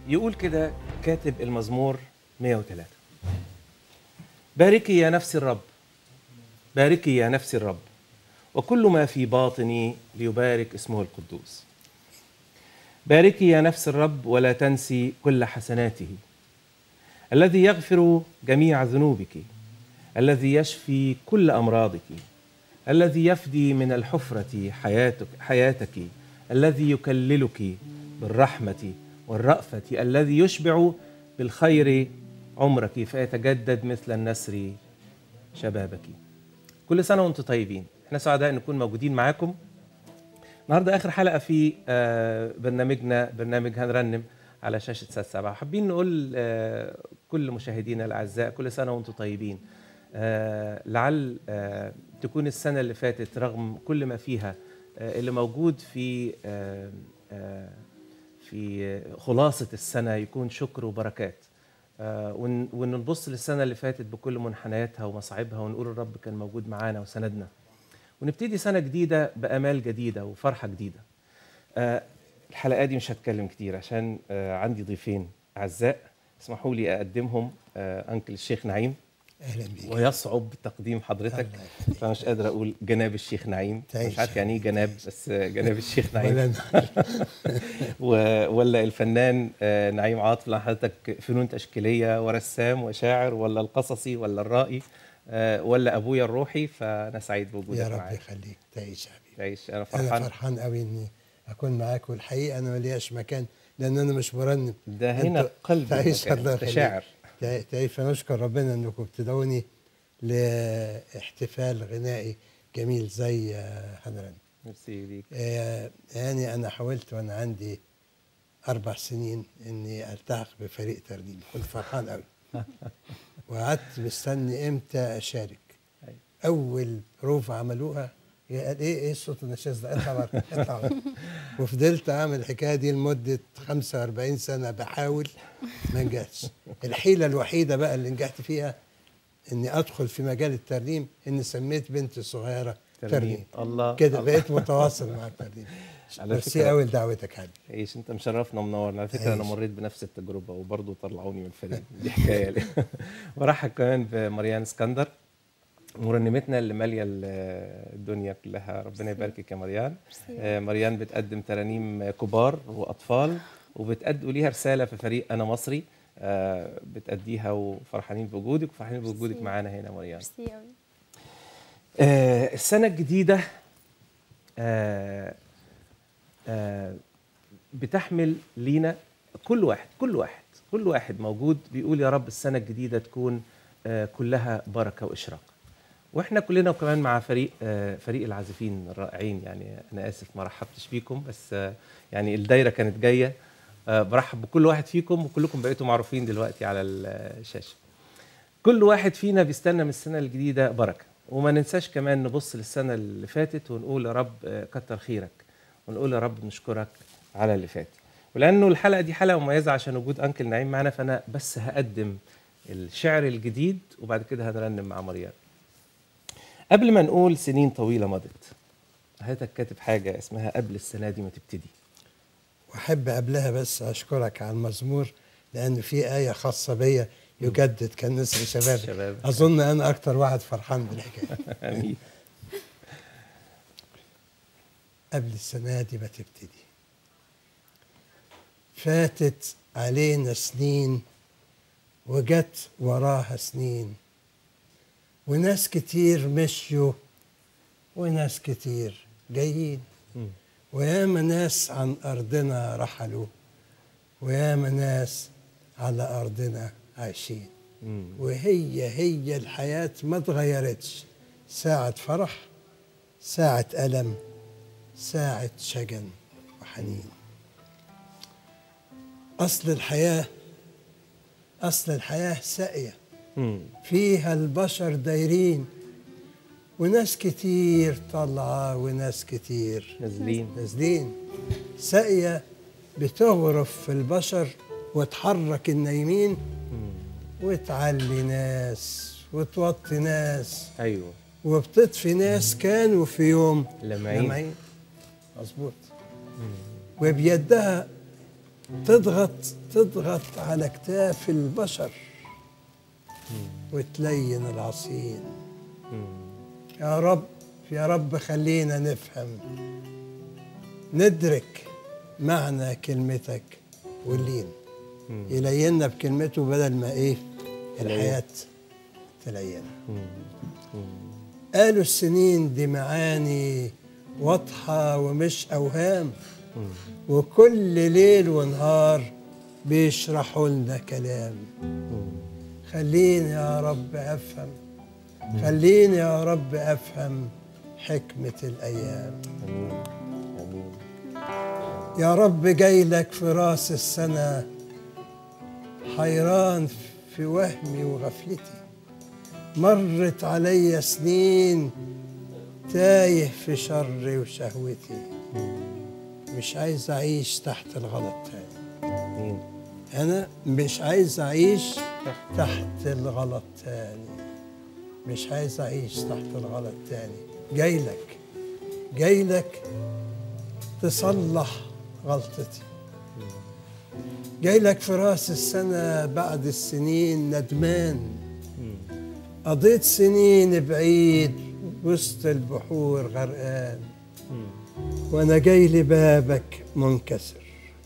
يقول كده كاتب المزمور 103 باركي يا نفس الرب باركي يا نفس الرب وكل ما في باطني ليبارك اسمه القدوس باركي يا نفس الرب ولا تنسي كل حسناته الذي يغفر جميع ذنوبك الذي يشفي كل امراضك الذي يفدي من الحفره حياتك حياتك الذي يكللك بالرحمه والرأفه الذي يشبع بالخير عمرك فيتجدد مثل النسر شبابك كل سنه وانتم طيبين احنا سعداء نكون موجودين معاكم النهارده اخر حلقه في آه، برنامجنا برنامج هنرنم على شاشه سات سبعة حابين نقول آه، كل مشاهدينا الاعزاء كل سنه وانتم طيبين آه، لعل آه، تكون السنه اللي فاتت رغم كل ما فيها آه، اللي موجود في آه، آه، في خلاصه السنه يكون شكر وبركات آه، ون- ونبص للسنه اللي فاتت بكل منحنياتها ومصاعبها ونقول الرب كان موجود معانا وسندنا ونبتدي سنه جديده بامال جديده وفرحه جديده آه، الحلقه دي مش هتكلم كتير عشان آه، عندي ضيفين اعزاء اسمحوا لي اقدمهم آه، انكل الشيخ نعيم اهلا بيك ويصعب تقديم حضرتك الله فمش قادر اقول جناب الشيخ نعيم تعيش. مش عارف يعني ايه جناب بس آه، جناب الشيخ نعيم ولا أنا. و- ولا الفنان آه، نعيم عاطف لأن حضرتك فنون تشكيليه ورسام وشاعر ولا القصصي ولا الرائي آه، ولا ابويا الروحي فانا سعيد بوجودك يا رب معايا يخليك تعيش يا حبيبي تعيش انا انا فرحان فرحان قوي اني اكون معاك والحقيقه انا ملياش مكان لان انا مش مرنم ده هنا أنت قلب تعيش المكان. الله أنت يخليك. شاعر تع- تعيش فنشكر ربنا انكم بتدعوني لاحتفال غنائي جميل زي آه، هنرن ميرسي ليك آه، يعني انا حاولت وانا عندي اربع سنين اني التحق بفريق ترنيم كنت فرحان قوي وقعدت مستني امتى اشارك أيوة. اول بروفة عملوها هي قال ايه ايه الصوت النشاز ده اطلع بره اطلع بره وفضلت اعمل الحكايه دي لمده 45 سنه بحاول ما نجحتش الحيله الوحيده بقى اللي نجحت فيها اني ادخل في مجال الترنيم اني سميت بنتي الصغيره ترنيم الله كده الله. بقيت متواصل مع الترنيم على ميرسي فكرة- قوي لدعوتك حبيبي عيش انت مشرفنا ومنورنا على فكره انا عيش. مريت بنفس التجربه وبرضه طلعوني من الفريق دي حكايه لي برحب كمان بمريان اسكندر مرنمتنا اللي ماليه ال- الدنيا كلها ربنا يباركك يا مريان آه، مريان بتقدم ترانيم كبار واطفال وبتأدي ليها رساله في فريق انا مصري آه، بتأديها وفرحانين بوجودك وفرحانين بوجودك ميرسي. معانا هنا مريان ميرسي قوي آه، السنة الجديدة آه، آه، بتحمل لينا كل واحد كل واحد كل واحد موجود بيقول يا رب السنة الجديدة تكون آه، كلها بركة وإشراق واحنا كلنا وكمان مع فريق آه، فريق العازفين الرائعين يعني انا اسف ما رحبتش بيكم بس آه، يعني الدايره كانت جايه آه، برحب بكل واحد فيكم وكلكم بقيتوا معروفين دلوقتي على الشاشه كل واحد فينا بيستنى من السنه الجديده بركه وما ننساش كمان نبص للسنه اللي فاتت ونقول يا رب آه، كتر خيرك ونقول يا رب نشكرك على اللي فات ولانه الحلقه دي حلقه مميزه عشان وجود انكل نعيم معانا فانا بس هقدم الشعر الجديد وبعد كده هنرنم مع مريم قبل ما نقول سنين طويله مضت حضرتك كاتب حاجه اسمها قبل السنه دي ما تبتدي واحب قبلها بس اشكرك على المزمور لان في ايه خاصه بيا يجدد كالنسر شباب شباب. اظن انا اكتر واحد فرحان بالحكايه امين قبل السنه دي ما تبتدي فاتت علينا سنين وجت وراها سنين وناس كتير مشيوا وناس كتير جايين مم. وياما ناس عن أرضنا رحلوا وياما ناس على أرضنا عايشين مم. وهي هي الحياة ما اتغيرتش ساعة فرح ساعة ألم ساعة شجن وحنين أصل الحياة أصل الحياة ساقية مم. فيها البشر دايرين وناس كتير طالعة وناس كتير نازلين نازلين ساقية بتغرف في البشر وتحرك النايمين مم. وتعلي ناس وتوطي ناس ايوه وبتطفي ناس كانوا في يوم لمعين مظبوط وبيدها تضغط تضغط على كتاف البشر وتلين العصين يا رب يا رب خلينا نفهم ندرك معنى كلمتك واللين يلينا بكلمته بدل ما ايه الحياة تلينا قالوا السنين دي معاني واضحة ومش أوهام وكل ليل ونهار بيشرحوا لنا كلام خليني يا رب أفهم خليني يا رب أفهم حكمة الأيام امين امين يا رب جاي لك في راس السنة حيران في وهمي وغفلتي مرت علي سنين تايه في شري وشهوتي مش عايز أعيش تحت الغلط تاني امين أنا مش عايز أعيش تحت الغلط تاني مش عايز أعيش تحت الغلط تاني جاي لك جاي لك تصلح غلطتي جاي لك في راس السنة بعد السنين ندمان قضيت سنين بعيد وسط البحور غرقان وانا جاي لبابك منكسر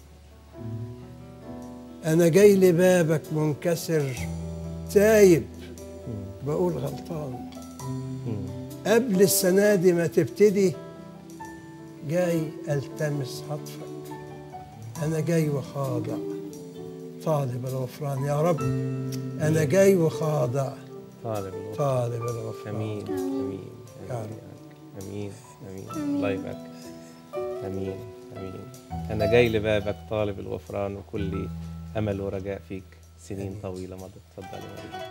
انا جاي لبابك منكسر تايب بقول غلطان قبل السنة دي ما تبتدي جاي التمس عطفك انا جاي وخاضع طالب الغفران يا رب انا جاي وخاضع طالب الوفاء طالب الغفران امين امين يا امين امين امين الله يبارك امين امين انا جاي لبابك طالب الغفران وكل امل ورجاء فيك سنين طويله مضت تفضل يا مريم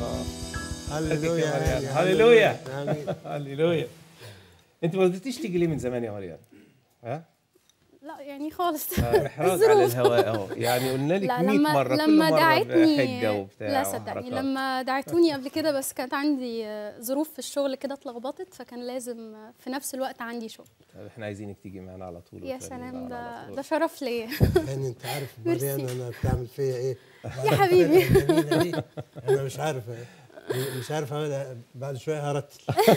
الله هللويا يا مريم. هللويا هللويا. امين هللويا انت ما رضيتيش تيجي ليه من زمان يا مريم ها لا يعني خالص آه، احراج على الهواء اهو يعني قلنا لك لا 100 لما مره كل لما مره دعتني بحجه وبتاع لا صدقني وحركات. لما دعتوني قبل كده بس كانت عندي آه، ظروف في الشغل كده اتلخبطت فكان لازم آه، في نفس الوقت عندي شغل طب احنا عايزينك تيجي معانا على طول يا وتغني سلام معانا على ده طول. ده شرف ليا يعني انت عارف مريان انا بتعمل فيا ايه يا حبيبي الجميلة دي انا مش عارف مش عارف اعملها بعد شويه هرتل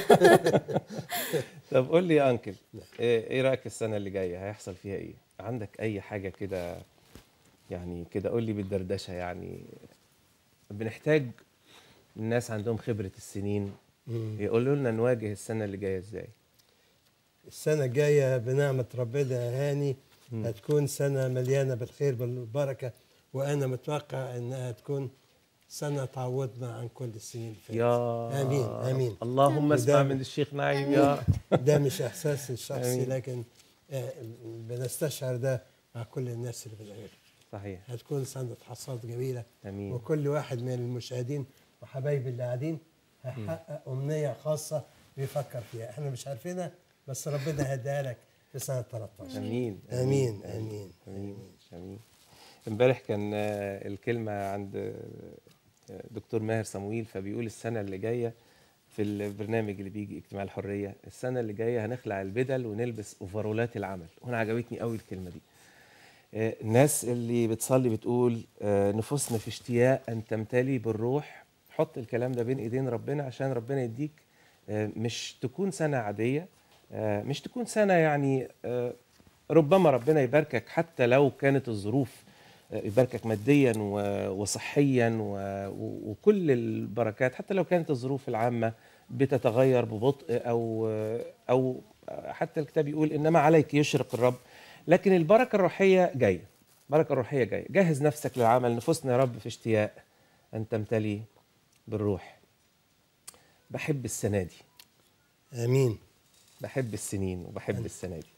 طب قول لي يا انكل ايه إيه رايك السنه اللي جايه هيحصل فيها ايه عندك اي حاجه كده يعني كده قول لي بالدردشه يعني بنحتاج الناس عندهم خبره السنين يقولوا لنا نواجه السنه اللي جايه ازاي السنه الجايه بنعمه ربنا يا هاني هتكون سنه مليانه بالخير بالبركه وانا متوقع انها تكون سنه تعوضنا عن كل السنين اللي فاتت يا امين امين اللهم اسمع وده- من الشيخ نعيم يا ده مش احساسي الشخصي آمين. لكن آه، بنستشعر ده مع كل الناس اللي بنقابلها صحيح هتكون سنه حصاد جميله امين وكل واحد من المشاهدين وحبايبي اللي قاعدين هيحقق امنيه خاصه بيفكر فيها احنا مش عارفينها بس ربنا هداها لك في سنه 13 امين امين امين امين امين امبارح كان آه، الكلمه عند آه، دكتور ماهر صمويل فبيقول السنه اللي جايه في البرنامج اللي بيجي اجتماع الحريه السنه اللي جايه هنخلع البدل ونلبس اوفرولات العمل وانا عجبتني قوي الكلمه دي آه، الناس اللي بتصلي بتقول آه، نفوسنا في اشتياق ان تمتلي بالروح حط الكلام ده بين ايدين ربنا عشان ربنا يديك آه، مش تكون سنه عاديه آه، مش تكون سنه يعني آه، ربما ربنا يباركك حتى لو كانت الظروف آه، يباركك ماديا و- وصحيا و- و- وكل البركات حتى لو كانت الظروف العامه بتتغير ببطء او او حتى الكتاب يقول انما عليك يشرق الرب لكن البركه الروحيه جايه البركه الروحيه جايه جهز نفسك للعمل نفوسنا يا رب في اشتياق ان تمتلي بالروح بحب السنه دي امين بحب السنين وبحب السنه دي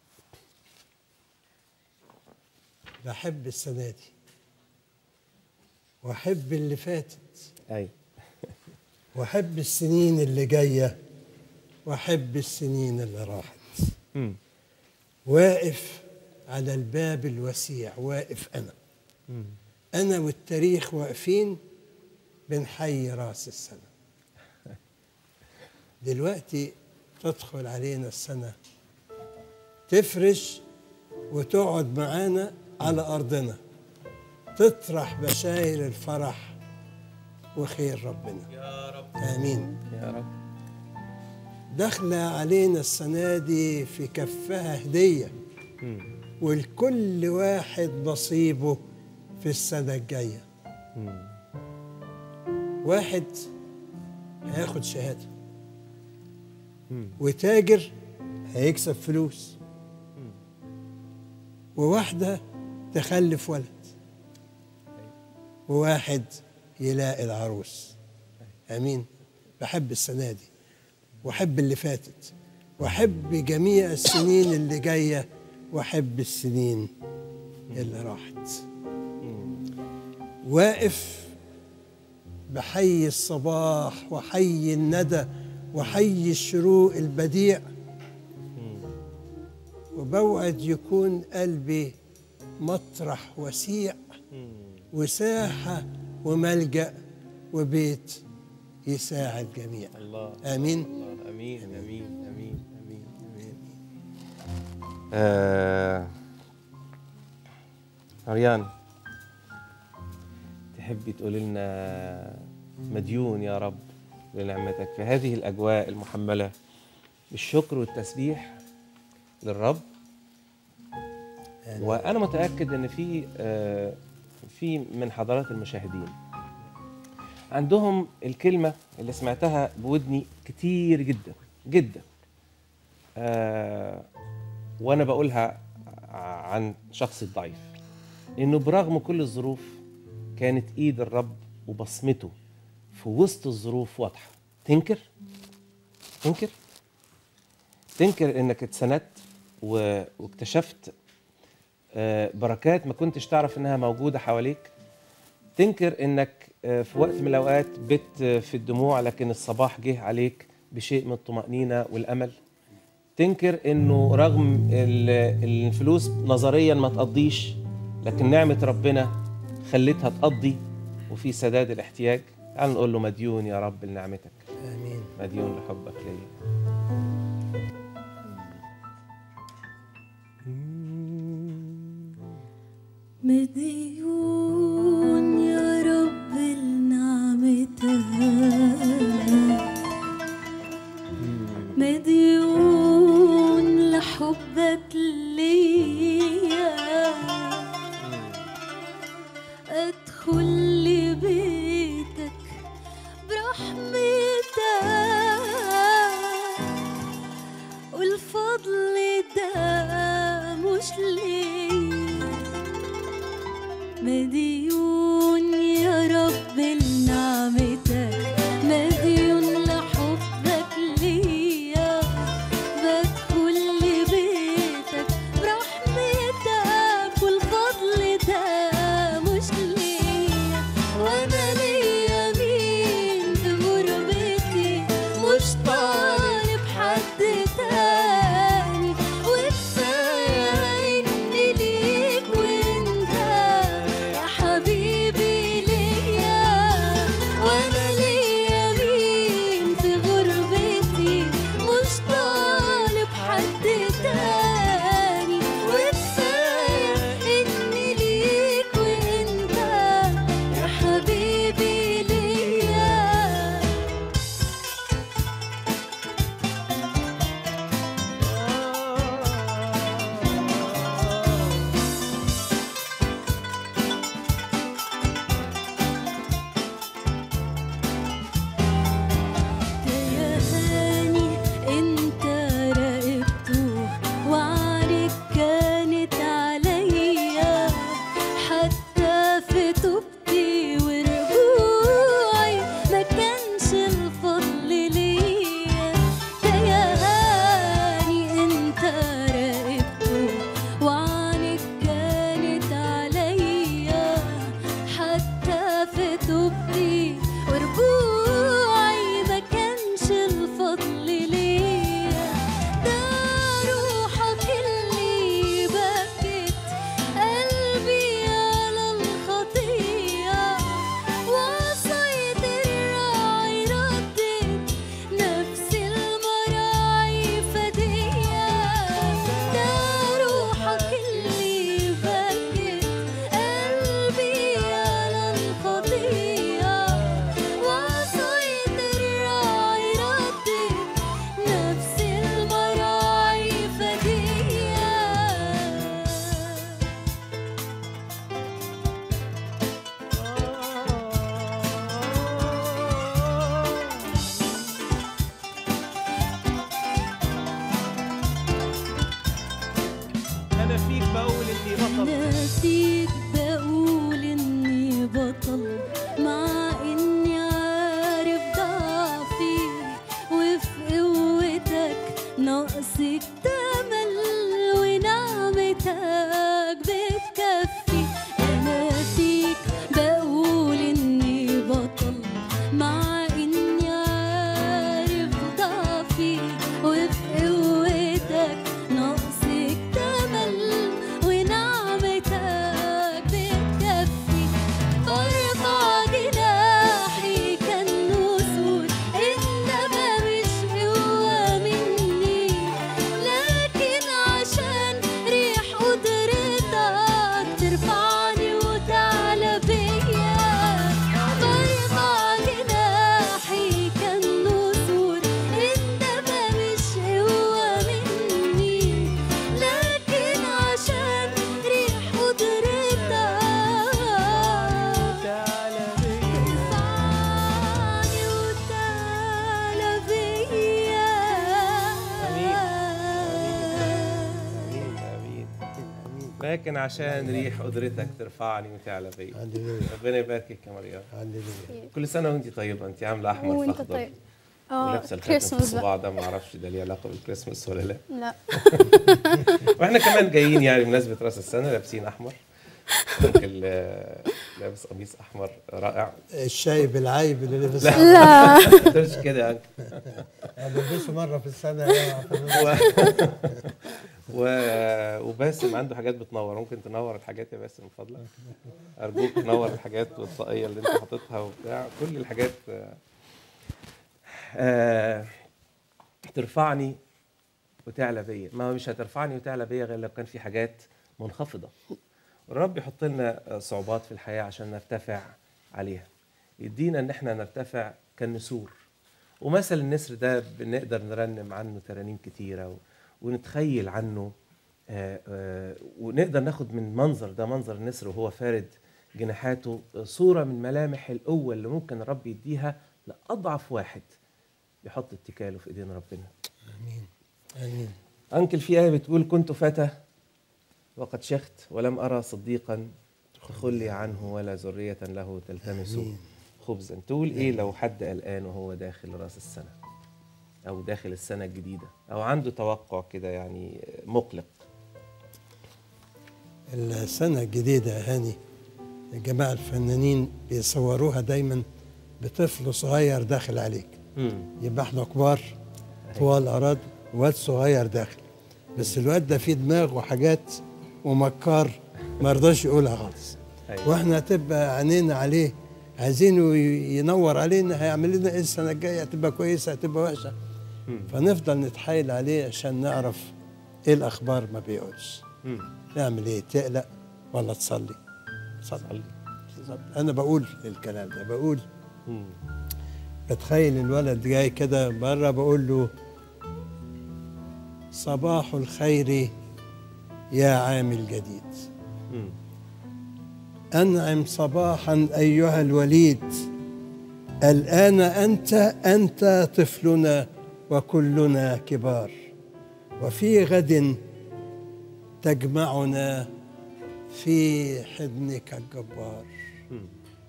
بحب السنه دي واحب اللي فاتت ايوه واحب السنين اللي جايه واحب السنين اللي راحت مم. واقف على الباب الوسيع واقف انا مم. انا والتاريخ واقفين بنحيي راس السنه دلوقتي تدخل علينا السنه تفرش وتقعد معانا على ارضنا تطرح بشاير الفرح وخير ربنا يا رب امين يا رب داخله علينا السنه دي في كفها هديه مم. ولكل واحد نصيبه في السنه الجايه مم. واحد هياخد شهاده مم. وتاجر هيكسب فلوس وواحده تخلف ولد وواحد يلاقي العروس امين بحب السنه دي واحب اللي فاتت واحب جميع السنين اللي جايه واحب السنين اللي راحت واقف بحي الصباح وحي الندى وحي الشروق البديع وبوعد يكون قلبي مطرح وسيع وساحة وملجأ وبيت يساعد جميع الله آمين الله امين امين امين امين امين آه مريان تحبي تقولي لنا مديون يا رب لنعمتك في هذه الاجواء المحمله بالشكر والتسبيح للرب وانا متاكد ان في آه، في من حضرات المشاهدين عندهم الكلمه اللي سمعتها بودني كتير جدا جدا آه وانا بقولها عن شخصي الضعيف انه برغم كل الظروف كانت ايد الرب وبصمته في وسط الظروف واضحه تنكر تنكر تنكر انك اتسندت و- واكتشفت آه، بركات ما كنتش تعرف انها موجوده حواليك تنكر انك آه، في وقت من الاوقات بت آه، في الدموع لكن الصباح جه عليك بشيء من الطمأنينة والأمل تنكر انه رغم ال- الفلوس نظريا ما تقضيش لكن نعمة ربنا خلتها تقضي وفي سداد الاحتياج تعال نقول له مديون يا رب لنعمتك امين مديون لحبك ليا مديون يا رب لنعمتك مديون لحبك ليا ادخل لبيتك برحمتك والفضل ده مش ليا مديون يا رب لنعمتك مديون لحبك ليا بدخل لبيتك برحمتك والفضل ده مش ليا وانا ليا مين في غربتي مش طالب حد تاني وكفايه اني ليك وانت يا حبيبي ليا وانا ليا مين في غربتي مش طالب حد تاني وكفايه اني ليك وانت يا حبيبي ليا تيهاني انت راقبته وعليك كانت عليا حتى في توبتي ورجوعي ما كانش الفضل ليا تيهاني انت راقبته وعليك كانت عليا حتى في توبتي ورجوعي ما كانش الفضل ليا ده روحك اللي بكت قلبي على الخطية وصيت الراعي ردت نفس المراعي فدية ده روحك اللي بكت قلبي على الخطية وصيت الراعي ردت نفس المراعي فدية انا فيك بقول اني بطل نسيت بقول اني بطل مع اني عارف ضعفي وفي قوتك ناقصك تمل ونعمتك بتكفي انا فيك بقول اني بطل مع اني عارف ضعفي وفي قوتك ناقصك تمل ونعمتك بتكفي برفع جناحي كالنسور انما مش قوة مني لكن عشان ريح قدرتك ترفعني وتعلى بيا برفع جناحي كالنسور انما مش قوة مني لكن عشان ريح قدرتك ترفعني وتعلى بيا امين امين لكن عشان ريح قدرتك ترفعني وتعلى بيا هللويا ربنا يباركك يا مريم هللويا كل سنه وانت طيبه انت عامله احمر في وانت اخضر طيب اه ولابسه الخاتم في كريسماس الصباع بقى ده ما اعرفش ده ليه علاقه بالكريسماس ولا لا لا واحنا كمان جايين يعني بمناسبه راس السنه لابسين احمر انكل آه، لابس قميص احمر رائع الشاي بالعيب اللي لبسه لا ما تقدرش كده يا انكل بلبسه مره في السنه يا و... وباسم عنده حاجات بتنور ممكن تنور الحاجات يا باسم من فضلك ارجوك تنور الحاجات والطاقيه اللي انت حاططها وبتاع كل الحاجات آه، آه، ترفعني وتعلى بيا ما هو مش هترفعني وتعلى بيا غير لو كان في حاجات منخفضه الرب يحط لنا صعوبات في الحياه عشان نرتفع عليها يدينا ان احنا نرتفع كالنسور ومثل النسر ده بنقدر نرنم عنه ترانيم كتيره و... ونتخيل عنه آه، آه، ونقدر ناخد من منظر ده منظر النسر وهو فارد جناحاته آه، صورة من ملامح القوة اللي ممكن الرب يديها لأضعف واحد يحط اتكاله في ايدين ربنا امين امين أنكل في آية بتقول كنت فتى وقد شخت ولم أرى صديقا تخلي عنه ولا ذرية له تلتمس آمين. خبزا تقول إيه لو حد قلقان وهو داخل رأس السنة أو داخل السنة الجديدة أو عنده توقع كده يعني مقلق السنة الجديدة يا هاني الجماعة الفنانين بيصوروها دايما بطفل صغير داخل عليك مم. يبقى احنا كبار طوال أراد واد صغير داخل بس الواد ده فيه دماغ وحاجات ومكار ما رضاش يقولها خالص أيوة. واحنا هتبقى عينينا عليه عايزينه ي- ينور علينا هيعمل لنا ايه السنه الجايه هتبقى كويسه هتبقى وحشه مم. فنفضل نتحايل عليه عشان نعرف ايه الاخبار ما بيقولش مم. نعمل ايه تقلق ولا تصلي صلي صلي. بالظبط. انا بقول الكلام ده بقول مم. بتخيل الولد جاي كده بره بقول له صباح الخير يا عام الجديد مم. أنعم صباحا أيها الوليد الآن أنت أنت طفلنا وكلنا كبار وفي غد تجمعنا في حضنك الجبار مم.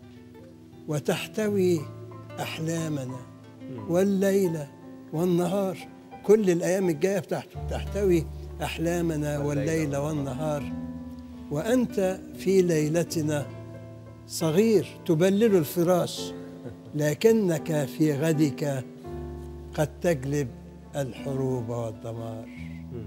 وتحتوي أحلامنا والليلة والنهار كل الأيام الجاية بتاعته تحتوي أحلامنا والليل والنهار وأنت في ليلتنا صغير تبلل الفراش لكنك في غدك قد تجلب الحروب والدمار مم.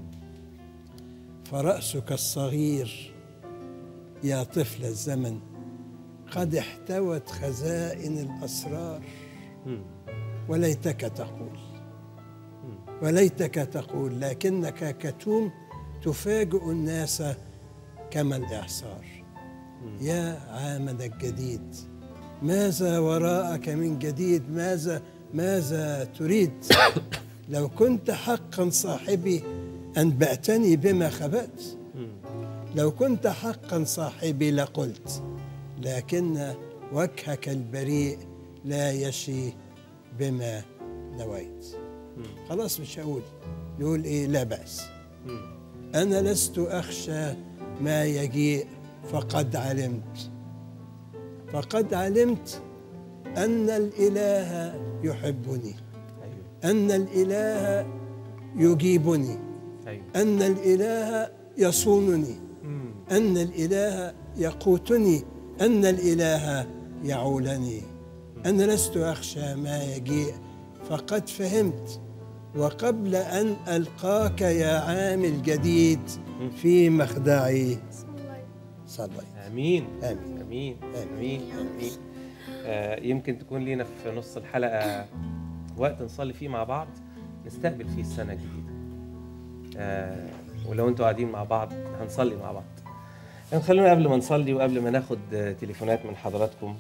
فرأسك الصغير يا طفل الزمن قد احتوت خزائن الأسرار مم. وليتك تقول وليتك تقول لكنك كتوم تفاجئ الناس كما الإعصار يا عامنا الجديد ماذا وراءك من جديد ماذا ماذا تريد لو كنت حقا صاحبي أنبأتني بما خبأت مم. لو كنت حقا صاحبي لقلت لكن وجهك البريء لا يشي بما نويت مم. خلاص مش هقول يقول ايه لا بأس مم. أنا لست أخشى ما يجيء فقد علمت فقد علمت أن الإله يحبني أيوه أن الإله يجيبني أيوه أن الإله يصونني مم. أن الإله يقوتني أن الإله يعولني أنا لست أخشى ما يجيء فقد فهمت وقبل أن ألقاك يا عام الجديد في مخدعي صليت امين آمين. امين آمين. امين امين آه يمكن تكون لينا في نص الحلقه وقت نصلي فيه مع بعض نستقبل فيه السنه الجديده آه ولو انتوا قاعدين مع بعض هنصلي مع بعض يعني خلونا قبل ما نصلي وقبل ما ناخد آه، تليفونات من حضراتكم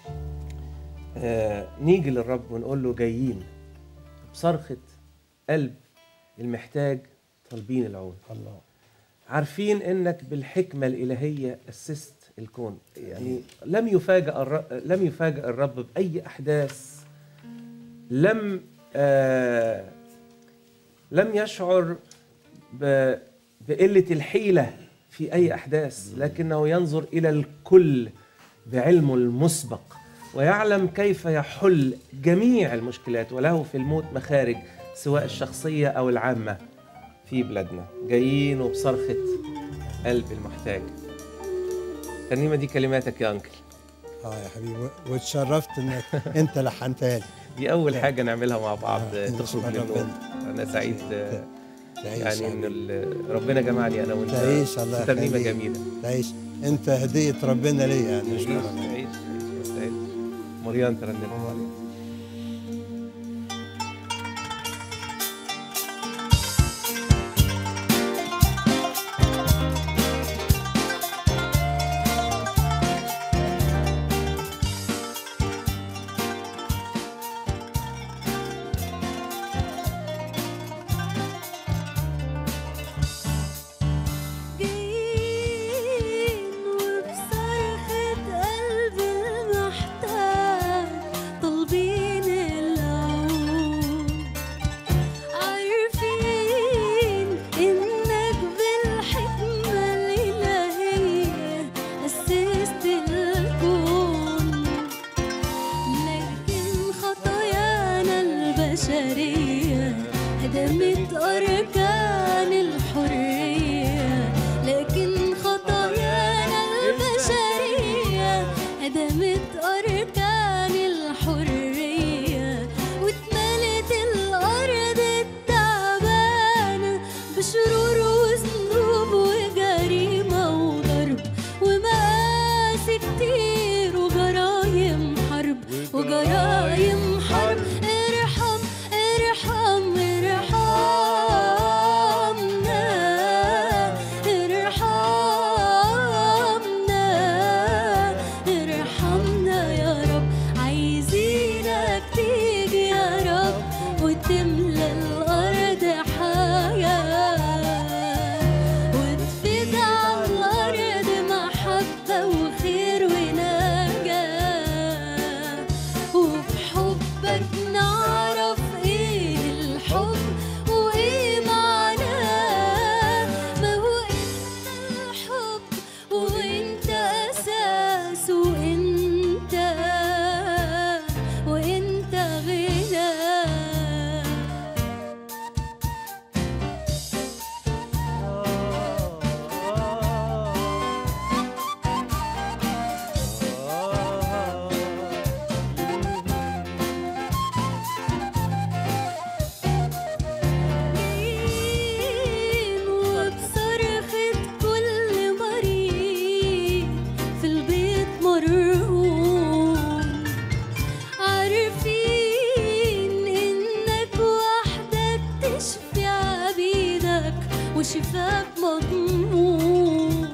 آه نيجي للرب ونقول له جايين بصرخه قلب المحتاج طالبين العون الله عارفين انك بالحكمه الالهيه اسست الكون يعني لم يفاجئ الرب لم يفاجئ الرب باي احداث لم آه لم يشعر ب بقله الحيله في اي احداث لكنه ينظر الى الكل بعلمه المسبق ويعلم كيف يحل جميع المشكلات وله في الموت مخارج سواء الشخصيه او العامه في بلادنا جايين وبصرخة قلب المحتاج الترنيمة دي كلماتك يا أنكل اه يا حبيبي واتشرفت انك انت لحنتها لي دي اول حاجه نعملها مع بعض آه، تخرج نشكر من النوم ربنا. انا سعيد آه، تعيش يعني يا ان حبيبي. ال- ربنا جمعني انا وانت تعيش الله في ترنيمه يخليك. جميله تعيش انت هديه ربنا ليا يعني تعيش اشكرك تعيش تعيش مستعد مريان ترنمها مريان جايين وبصرخة قلب المحتاج طالبين العون عارفين إنك بالحكمة الإلهية أسست الكون لكن خطايانا البشرية هدمت أركان الحرية لكن خطايانا البشرية هدمت أركان الحرية واتملت الأرض التعبانة بشرور وذنوب وجريمة وضرب ومآسي كتير وجرايم حرب وجرايم حرب ارحم ارحم ارحمنا ارحمنا ارحمنا يا رب عايزينك تيجي يا رب وتملى الأرض حياة وتفيد على الأرض محبة وخير ونجاة وبحبك نعرف ايه الحب وايه معناه ما هو انت الحب وانت اساس وانت وانت غناه جايين وبصرخة كل مريض في البيت مرهون عارفين إنك وحدك تشفي عبيدك وشفاك مضمون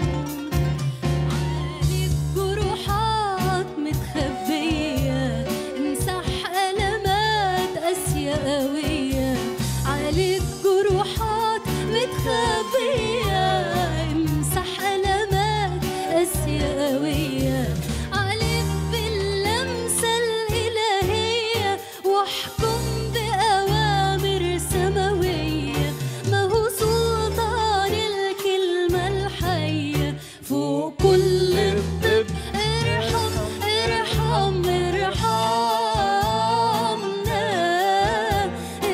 عالج جروحات متخبية امسح ألمات قاسية قوية عالج جروحات متخبية امسح ألمات قاسية قوية عليك باللمسة الإلهية واحكم بأوامر سماوية ما هو سلطان الكلمة الحية فوق كل الطب ارحم ارحم ارحمنا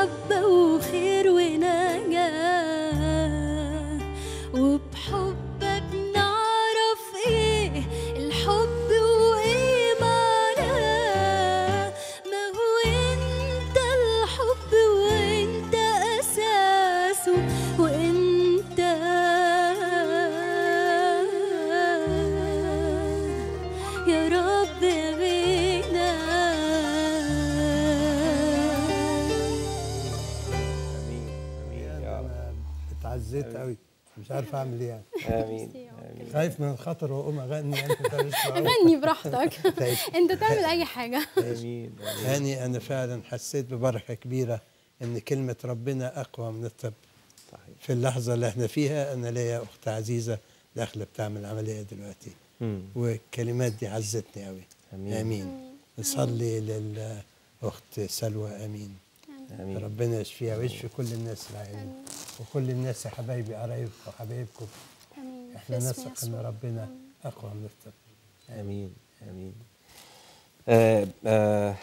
محبة وخير ونجاة وبحبك نعرف ايه الحب وايه معناه ما هو انت الحب وانت اساسه وانت يا رب غنى امين امين يا رب أنا اتعزيت قوي مش عارف اعمل ايه يعني امين امين خايف من الخطر واقوم اغني انت مش معقول. غني براحتك طيب. انت تعمل اي حاجه امين امين هاني انا فعلا حسيت ببركه كبيره ان كلمه ربنا اقوى من الطب صحيح في اللحظه اللي احنا فيها انا ليا اخت عزيزه داخله بتعمل عمليه دلوقتي مم. والكلمات دي عزتني قوي امين امين نصلي للاخت سلوى امين امين ربنا يشفيها ويشفي كل الناس العيانين وكل الناس يا حبايبي قرايبكم وحبايبكم امين احنا في اسم نثق ان يسوع. ربنا اقوى من الطب امين امين آه آه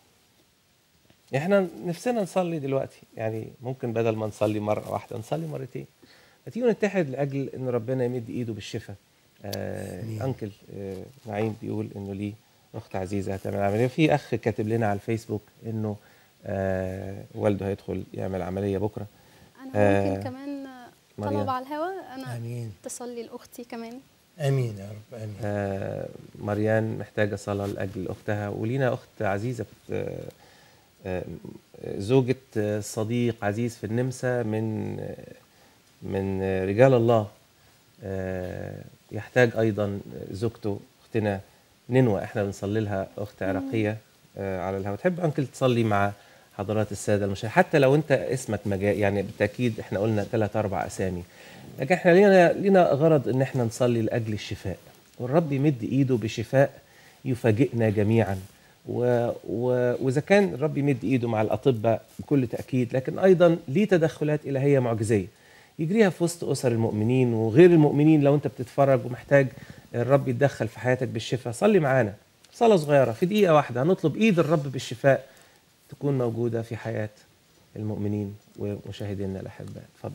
احنا نفسنا نصلي دلوقتي يعني ممكن بدل ما نصلي مره واحده نصلي مرتين ما تيجوا نتحد لاجل ان ربنا يمد ايده بالشفاء آه آمين. انكل آه نعيم بيقول انه ليه اخت عزيزه هتعمل عمليه في اخ كاتب لنا على الفيسبوك انه آه والده هيدخل يعمل عمليه بكره انا آه، ممكن كمان مريم. طلب على الهوا انا امين تصلي لاختي كمان امين يا رب امين آه، مريان محتاجة صلاة لأجل أختها ولينا أخت عزيزة آه، آه، زوجة آه، صديق عزيز في النمسا من آه، من آه، رجال الله آه، يحتاج أيضا زوجته أختنا ننوى احنا بنصلي لها أخت عراقية آه، على الهواء تحب أنكل تصلي مع حضرات السادة المشاهدين حتى لو أنت اسمك مجال يعني بالتأكيد احنا قلنا ثلاث أربع أسامي لكن احنا لينا لينا غرض ان احنا نصلي لاجل الشفاء والرب يمد ايده بشفاء يفاجئنا جميعا و... و... واذا كان الرب يمد ايده مع الاطباء بكل تاكيد لكن ايضا ليه تدخلات الهيه معجزيه يجريها في وسط اسر المؤمنين وغير المؤمنين لو انت بتتفرج ومحتاج الرب يتدخل في حياتك بالشفاء صلي معانا صلاه صغيره في دقيقه واحده هنطلب ايد الرب بالشفاء تكون موجوده في حياه المؤمنين ومشاهدينا الاحباء اتفضل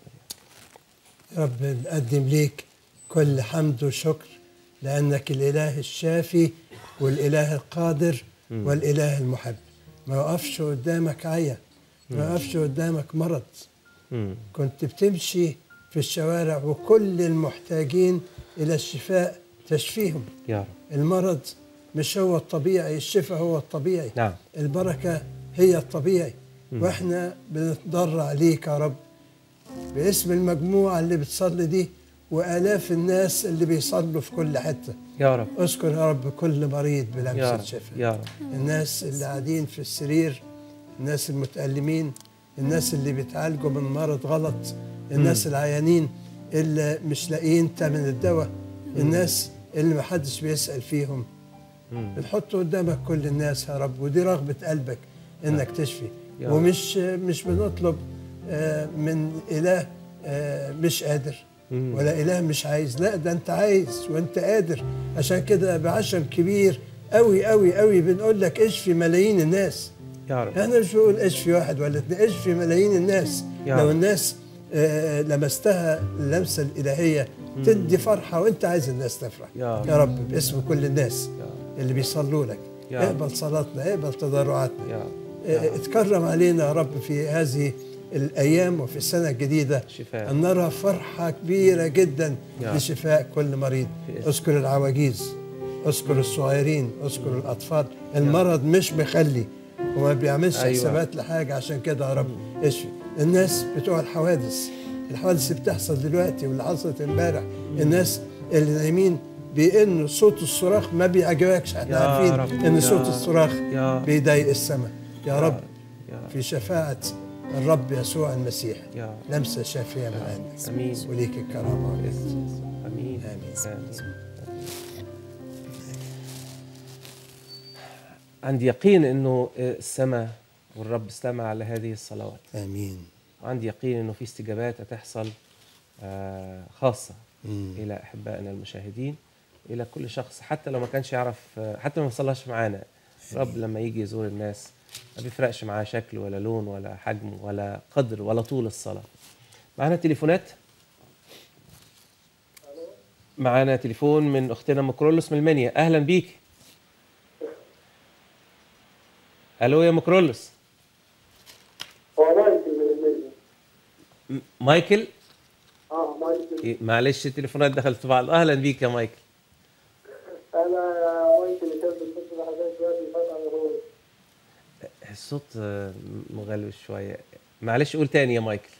يا رب نقدم ليك كل حمد وشكر لأنك الإله الشافي والإله القادر والإله المحب ما يقفش قدامك عيا ما يقفش قدامك مرض مم. كنت بتمشي في الشوارع وكل المحتاجين إلى الشفاء تشفيهم يا رب المرض مش هو الطبيعي الشفاء هو الطبيعي نعم البركة هي الطبيعي واحنا بنتضرع ليك يا رب باسم المجموعة اللي بتصلي دي وآلاف الناس اللي بيصلوا في كل حتة يا رب اذكر يا رب كل مريض يا بلمسة رب شفاء يا رب الناس اللي قاعدين في السرير الناس المتألمين الناس اللي بيتعالجوا من مرض غلط الناس العيانين اللي مش لاقيين تمن الدواء الناس اللي محدش بيسأل فيهم مم. بنحط قدامك كل الناس يا رب ودي رغبة قلبك انك تشفي يا رب. ومش مش بنطلب آه، من اله آه، مش قادر مم. ولا اله مش عايز لا ده انت عايز وانت قادر عشان كده بعشم كبير قوي قوي قوي بنقول لك اشفي ملايين الناس يا رب انا مش بقول اشفي واحد ولا اتنين اشفي ملايين الناس يا لو رب. الناس آه، لمستها اللمسه الالهيه تدي فرحه وانت عايز الناس تفرح يا رب. يا رب باسم كل الناس يا رب اللي بيصلوا لك يا رب. اقبل صلاتنا اقبل تضرعاتنا يا رب اه، اتكرم علينا يا رب في هذه الايام وفي السنه الجديده شفاء. ان نرى فرحه كبيره جدا يا رب. لشفاء كل مريض في اسم. اذكر العواجيز اذكر الصغيرين اذكر الاطفال المرض مش مخلي وما بيعملش أيوة. حسابات لحاجه عشان كده يا رب اشفي الناس بتوع الحوادث الحوادث اللي بتحصل دلوقتي واللي حصلت امبارح الناس اللي نايمين بانه صوت الصراخ ما بيعجبكش احنا يا عارفين رب. ان يا صوت رب. الصراخ يا رب. بيضايق السماء يا رب يا رب في شفاعة الرب يسوع المسيح يا رب لمسة شافية من عندك امين وليك الكرامة والعز. امين آمين. امين عندي يقين انه السماء والرب استمع لهذه الصلوات آمين وعندي يقين انه في استجابات هتحصل آه، خاصه مم. الى احبائنا المشاهدين الى كل شخص حتى لو ما كانش يعرف آه، حتى لو ما صلاش معانا الرب لما يجي يزور الناس ما بيفرقش معاه شكل ولا لون ولا حجم ولا قدر ولا طول الصلاة معانا تليفونات معانا تليفون من اختنا مكرولوس من المنيا اهلا بيك الو يا مكرولوس هو مايكل من المنيا م- مايكل اه مايكل إيه، معلش التليفونات دخلت في بعض اهلا بيك يا مايكل انا مايكل اللي كان بيتصل بحضرتك دلوقتي فتح الغول الصوت آه، مغلوش شويه معلش قول تاني يا مايكل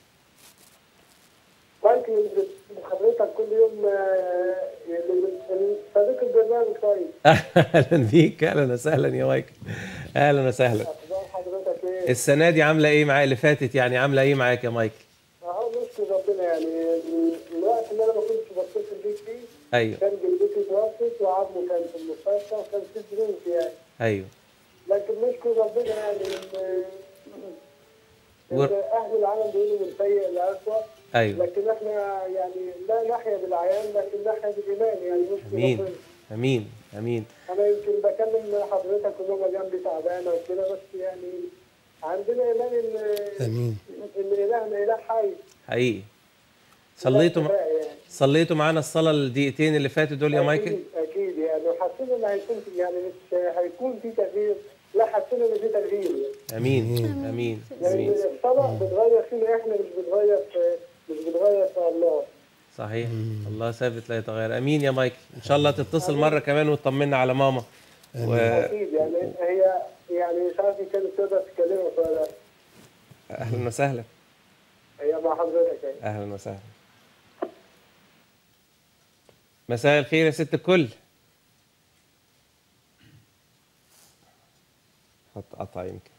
مايكل اللي بت- حضرتك كل يوم آه، اللي بت- صديق البرنامج طيب اهلا بيك اهلا وسهلا يا مايكل اهلا وسهلا اخبار حضرتك ايه؟ السنه دي عامله ايه معايا اللي فاتت يعني عامله ايه معاك يا مايكل اهو نشكر ربنا يعني الوقت اللي انا ما كنتش بتصل بيك فيه ايوه كان جدتي توفت وعمه كان في المستشفى وكان في ظروف يعني ايوه لكن نشكر ربنا يعني ان ور- إن اهل العالم بيقولوا من سيء لاسوء ايوه لكن احنا يعني لا نحيا بالعيان لكن نحيا بالايمان يعني نشكر امين ربنا امين امين انا يمكن بكلم حضرتك ان هم جنبي تعبانه وكده بس يعني عندنا ايمان ان امين ان الهنا اله حي حقيقي صليتوا لا كفاية يعني. صليتوا معانا الصلاه الدقيقتين اللي فاتوا دول يا مايكل اكيد اكيد يعني وحسينا ان هيكون في يعني مش هيكون في تغيير لا حسينا ان في تغيير يعني. امين امين يعني امين الصلاه بتغير فينا احنا مش بتغير في مش بتغير في الله صحيح الله ثابت لا يتغير امين يا مايكل ان شاء الله تتصل مره كمان وتطمنا على ماما و... اكيد يعني هي يعني مش عارف إن كانت تقدر تكلمك ولا لا. اهلا وسهلا هي مع حضرتك يعني اهلا وسهلا مساء الخير يا ست الكل خط قطع يمكن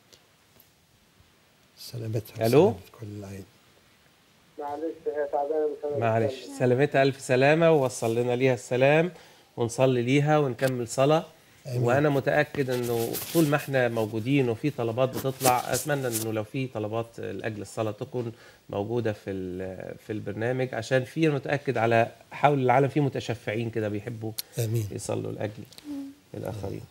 سلامتها ألو؟ وسلامة كل العين معلش هي تعبانه مش هنقدر معلش نتكلم. سلامتها الف سلامه ووصل لنا ليها السلام ونصلي ليها ونكمل صلاه آمين. وانا متاكد انه طول ما احنا موجودين وفي طلبات بتطلع اتمنى انه لو في طلبات لاجل الصلاه تكون موجوده في ال- في البرنامج عشان في أنا متاكد على حول العالم في متشفعين كده بيحبوا امين يصلوا لاجل الاخرين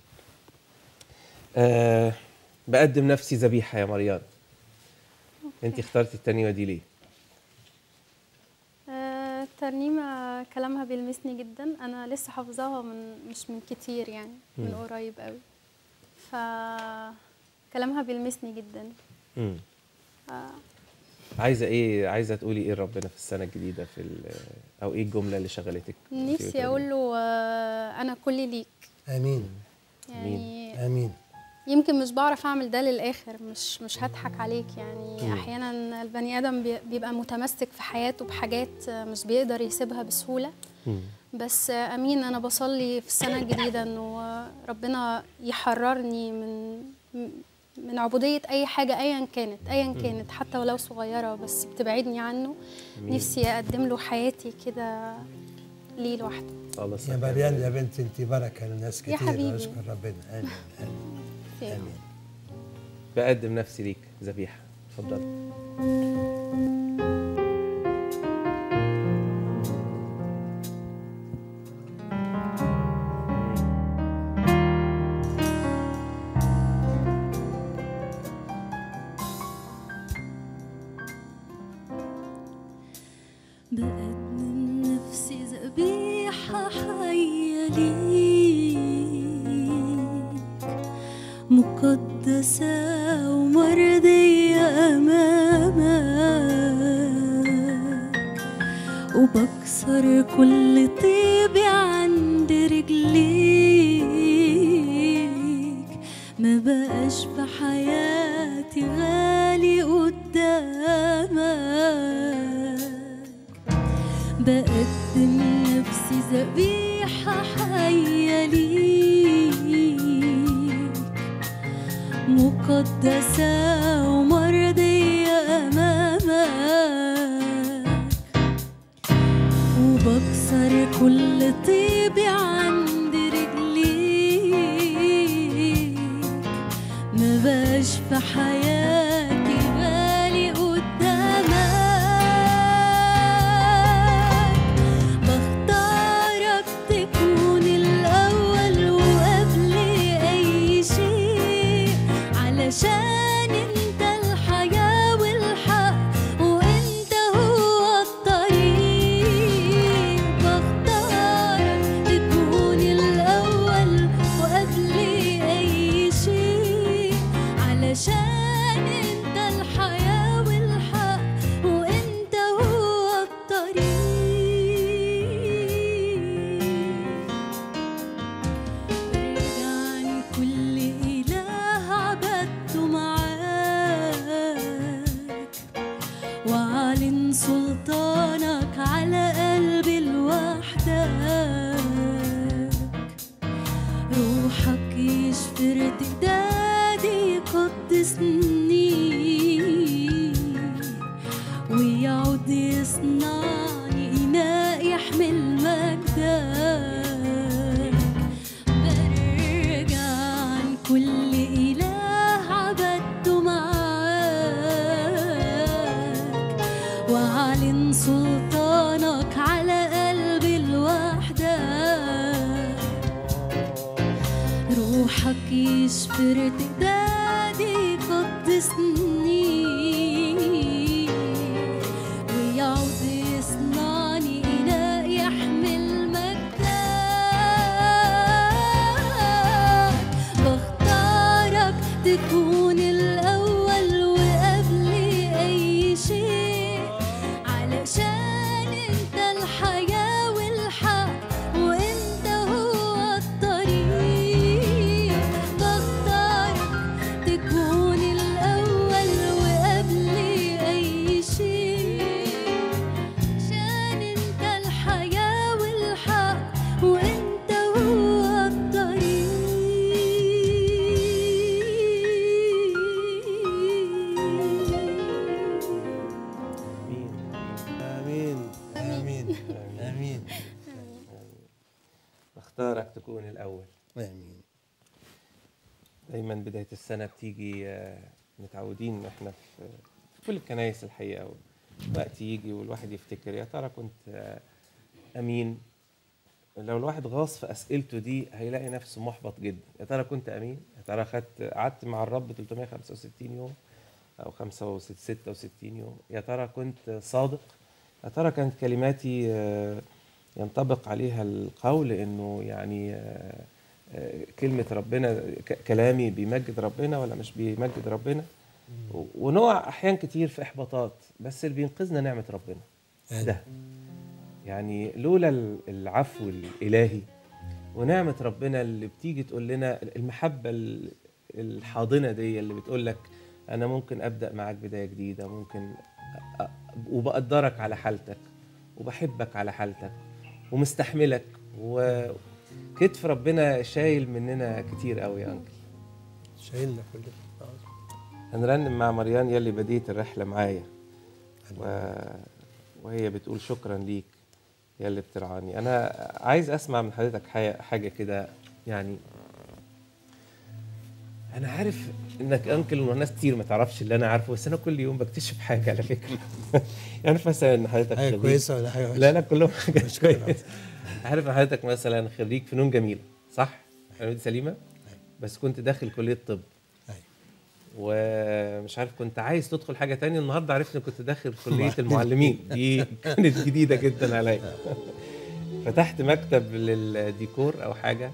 أه بقدم نفسي ذبيحه يا مريان انت اخترتي التانية دي ليه آه، الترنيمة كلامها بيلمسني جدا أنا لسه حافظاها من مش من كتير يعني من قريب قوي ف كلامها بيلمسني جدا مم. آه، عايزه ايه عايزه تقولي ايه ربنا في السنه الجديده في ال- او ايه الجمله اللي شغلتك وأنتي نفسي بتقولي؟ أقول له آه، أنا كل ليك امين يعني امين يمكن مش بعرف اعمل ده للاخر مش مش هضحك عليك يعني احيانا البني ادم بي- بيبقى متمسك في حياته بحاجات مش بيقدر يسيبها بسهوله مم. بس امين انا بصلي في السنه الجديده انه ربنا يحررني من من عبوديه اي حاجه ايا كانت ايا كانت حتى ولو صغيره بس بتبعدني عنه أمين. نفسي اقدم له حياتي كده ليه لوحده خلاص يا مريان يا بنت انت بركه لناس يا كتير حبيبي. ونشكر ربنا امين امين امين بقدم نفسي ليك ذبيحه اتفضل بقدم نفسي ذبيحة حية ليك مقدسة ومرضية أمامك وبكسر كل طيب عند رجليك ما بقاش في حياتي غالي قدامك بقدم نفسي ذبيحة حية ليك مقدسة ومرضية أمامك وبكسر كل طيب عند رجليك ما بقاش في حياتي غالي قدامك بختارك تكون الأول وقبل أي شيء علشان واعلن سلطانك على قلبي لوحدك روحك يشفي ارتدادي يقدسني ويعود يصنعني إناء يحمل مجدك برجع عن كل إله عبدته معاك وأعلن سلطانك على قلبي لوحدك روحك يشفي ارتدادي يقدسني ويعود يصنعني إناء يحمل مجدك بختارك تكون الأول وقبل أي شيء علشان انت الحياة والحق وانت هو الطريق بختارك تكون الأول وقبل أي شيء عشان انت الحياة والحق وانت هو الطريق امين امين امين امين بختارك تكون الاول امين دايما بدايه السنه بتيجي آه، متعودين احنا في في كل الكنايس الحقيقه وقت يجي والواحد يفتكر يا ترى كنت آه، امين لو الواحد غاص في اسئلته دي هيلاقي نفسه محبط جدا يا ترى كنت امين يا ترى خدت قعدت مع الرب 365 يوم او 66 يوم يا ترى كنت صادق يا ترى كانت كلماتي آه، ينطبق عليها القول انه يعني آه، آه، كلمة ربنا ك- كلامي بيمجد ربنا ولا مش بيمجد ربنا و- ونقع أحيان كتير في إحباطات بس اللي بينقذنا نعمة ربنا ده يعني لولا ال- العفو الإلهي ونعمة ربنا اللي بتيجي تقول لنا المحبة ال- الحاضنة دي اللي بتقول لك أنا ممكن أبدأ معاك بداية جديدة ممكن أ- أ- وبقدرك على حالتك وبحبك على حالتك ومستحملك وكتف ربنا شايل مننا كتير قوي يا أنكل شايلنا كلنا هنرنم مع مريان يلي بديت الرحلة معايا و... وهي بتقول شكرا ليك يا اللي بترعاني أنا عايز أسمع من حضرتك حاجة, حاجة كده يعني أنا عارف إنك أنكل وناس كتير ما تعرفش اللي أنا عارفه بس أنا كل يوم بكتشف حاجة على فكرة يعني مثلا إن حضرتك حاجه خريج- كويسه ولا حاجه وحشه لا لا كلهم حاجات مشكلة. كويسة عارف إن حضرتك مثلا خريج فنون جميلة صح؟ فنون سليمة؟ بس كنت داخل كلية طب أيوة. ومش عارف كنت عايز تدخل حاجه تانية النهارده عرفت اني كنت داخل كليه المعلمين دي كانت جديده جدا عليا فتحت مكتب للديكور او حاجه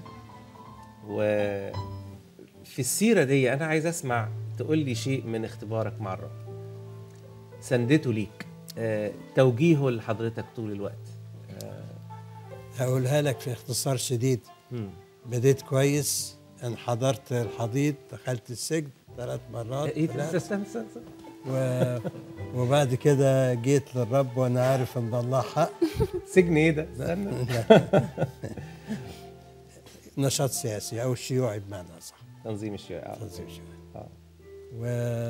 وفي السيره دي انا عايز اسمع تقول لي شيء من اختبارك مع الرب سندته ليك آه، توجيهه لحضرتك طول الوقت هقولها لك في اختصار شديد مم. بديت كويس انحدرت الحضيض دخلت السجن ثلاث مرات ايه ثلاث. ده؟ استنى استنى استنى. و... وبعد كده جيت للرب وانا عارف ان الله حق سجن ايه ده؟ استنى نشاط سياسي او شيوعي بمعنى صح تنظيم الشيوعي آه. تنظيم شيوعي آه. و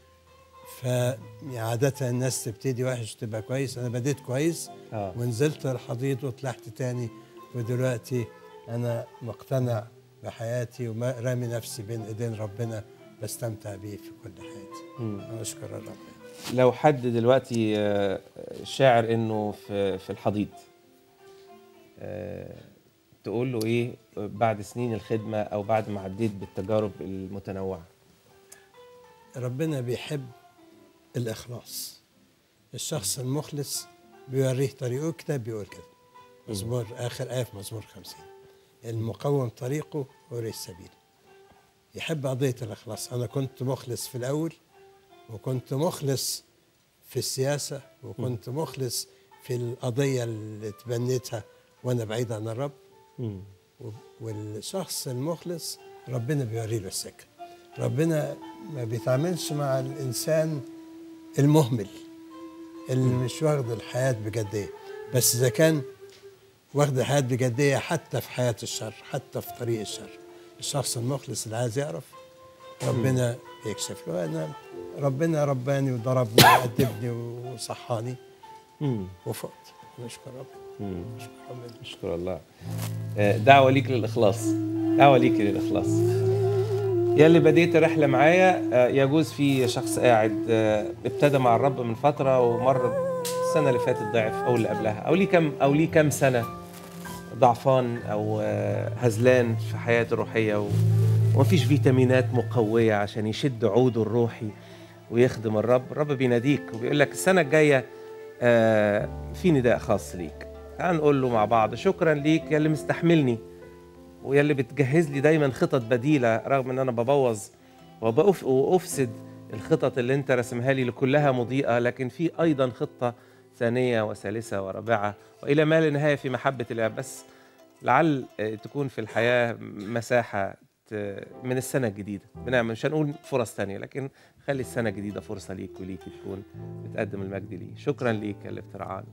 فعادة الناس تبتدي وحش تبقى كويس انا بديت كويس اه ونزلت الحضيض وطلعت تاني ودلوقتي انا مقتنع بحياتي ورامي نفسي بين ايدين ربنا بستمتع بيه في كل حياتي مم. انا اشكر الرب لو حد دلوقتي آه، شاعر انه في في الحضيض آه، تقول له ايه بعد سنين الخدمه او بعد ما عديت بالتجارب المتنوعه ربنا بيحب الإخلاص الشخص المخلص بيوريه طريقه الكتاب بيقول كده مزمور آخر آية في مزمور خمسين المقوم طريقه وري السبيل يحب قضية الإخلاص أنا كنت مخلص في الأول وكنت مخلص في السياسة وكنت مخلص في القضية اللي تبنيتها وأنا بعيد عن الرب مم. و- والشخص المخلص ربنا بيوري له السكه ربنا ما بيتعاملش مع الانسان المهمل اللي مش واخد الحياه بجديه بس اذا كان واخد الحياه بجديه حتى في حياه الشر حتى في طريق الشر الشخص المخلص اللي عايز يعرف ربنا يكشف له انا ربنا رباني وضربني وأدبني وصحاني مم. وفقت نشكر ربنا مم. نشكر ربنا اشكر الله آه، دعوة ليك للإخلاص دعوة ليك للإخلاص يا اللي بديت الرحلة معايا آه، يجوز في شخص قاعد آه، ابتدى مع الرب من فترة ومر السنة اللي فاتت ضعف أو اللي قبلها أو ليه كم أو ليه كم سنة ضعفان أو آه، هزلان في حياته الروحية و- ومفيش فيتامينات مقوية عشان يشد عوده الروحي ويخدم الرب الرب بيناديك وبيقول لك السنة الجاية آه، في نداء خاص ليك تعال نقول له مع بعض شكرا ليك يا اللي مستحملني ويا اللي بتجهز لي دايما خطط بديلة رغم ان انا ببوظ وبأف وأفسد الخطط اللي انت رسمها لي اللي كلها مضيئة لكن في ايضا خطة ثانية وثالثة ورابعة والى ما لا نهاية في محبة الله بس لعل آه، تكون في الحياة مساحة ت- من السنة الجديدة بنعمل مش هنقول فرص تانية لكن خلي السنة الجديدة فرصة ليك وليك تكون بتقدم المجد ليه شكرا ليك يا اللي بترعاني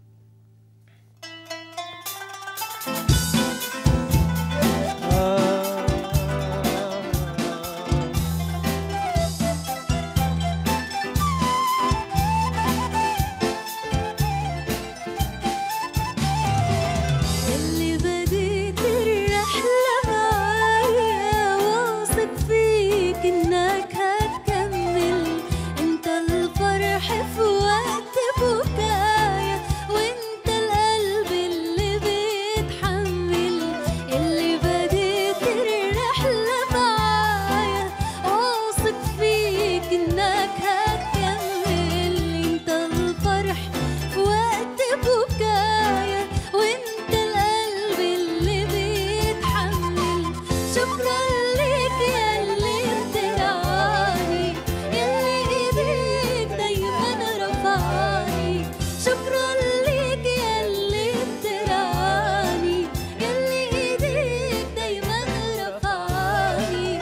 اللي بديت الرحلة معايا واثق فيك انك هتكمل انت الفرح في وقت بكايا وانت القلب اللي بيتحمل اللي بديت الرحلة معايا واثق فيك انك هتكمل انت الفرح في وقت بكايا وانت القلب اللي بيتحمل شكرا ليك يا اللي بترعاني يلي ايديك دايما رفعاني شكرا ليك يا اللي بترعاني يلي ايديك دايما رفعاني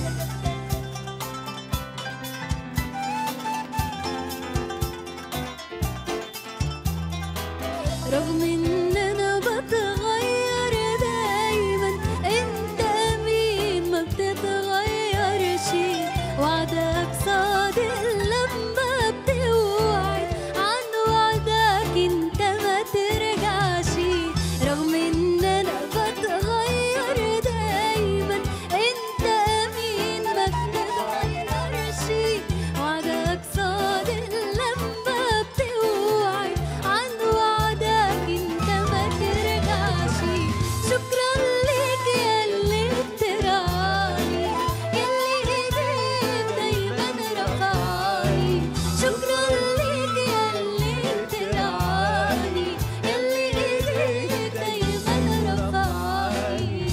رغم ان انا بتغير دايما انت امين ما بتتغيرش وعدك صادق لما بتوعد عن وعدك انت ما ترجعش رغم ان انا بتغير دايما انت امين ما بتتغيرش وعدك صادق لما بتوعد عن وعدك انت ما ترجعش شكرا ليك يا اللي بترعاني يلي ايديك دايما رفعاني شكرا ليك يا اللي بترعاني يلي ايديك دايما رفعاني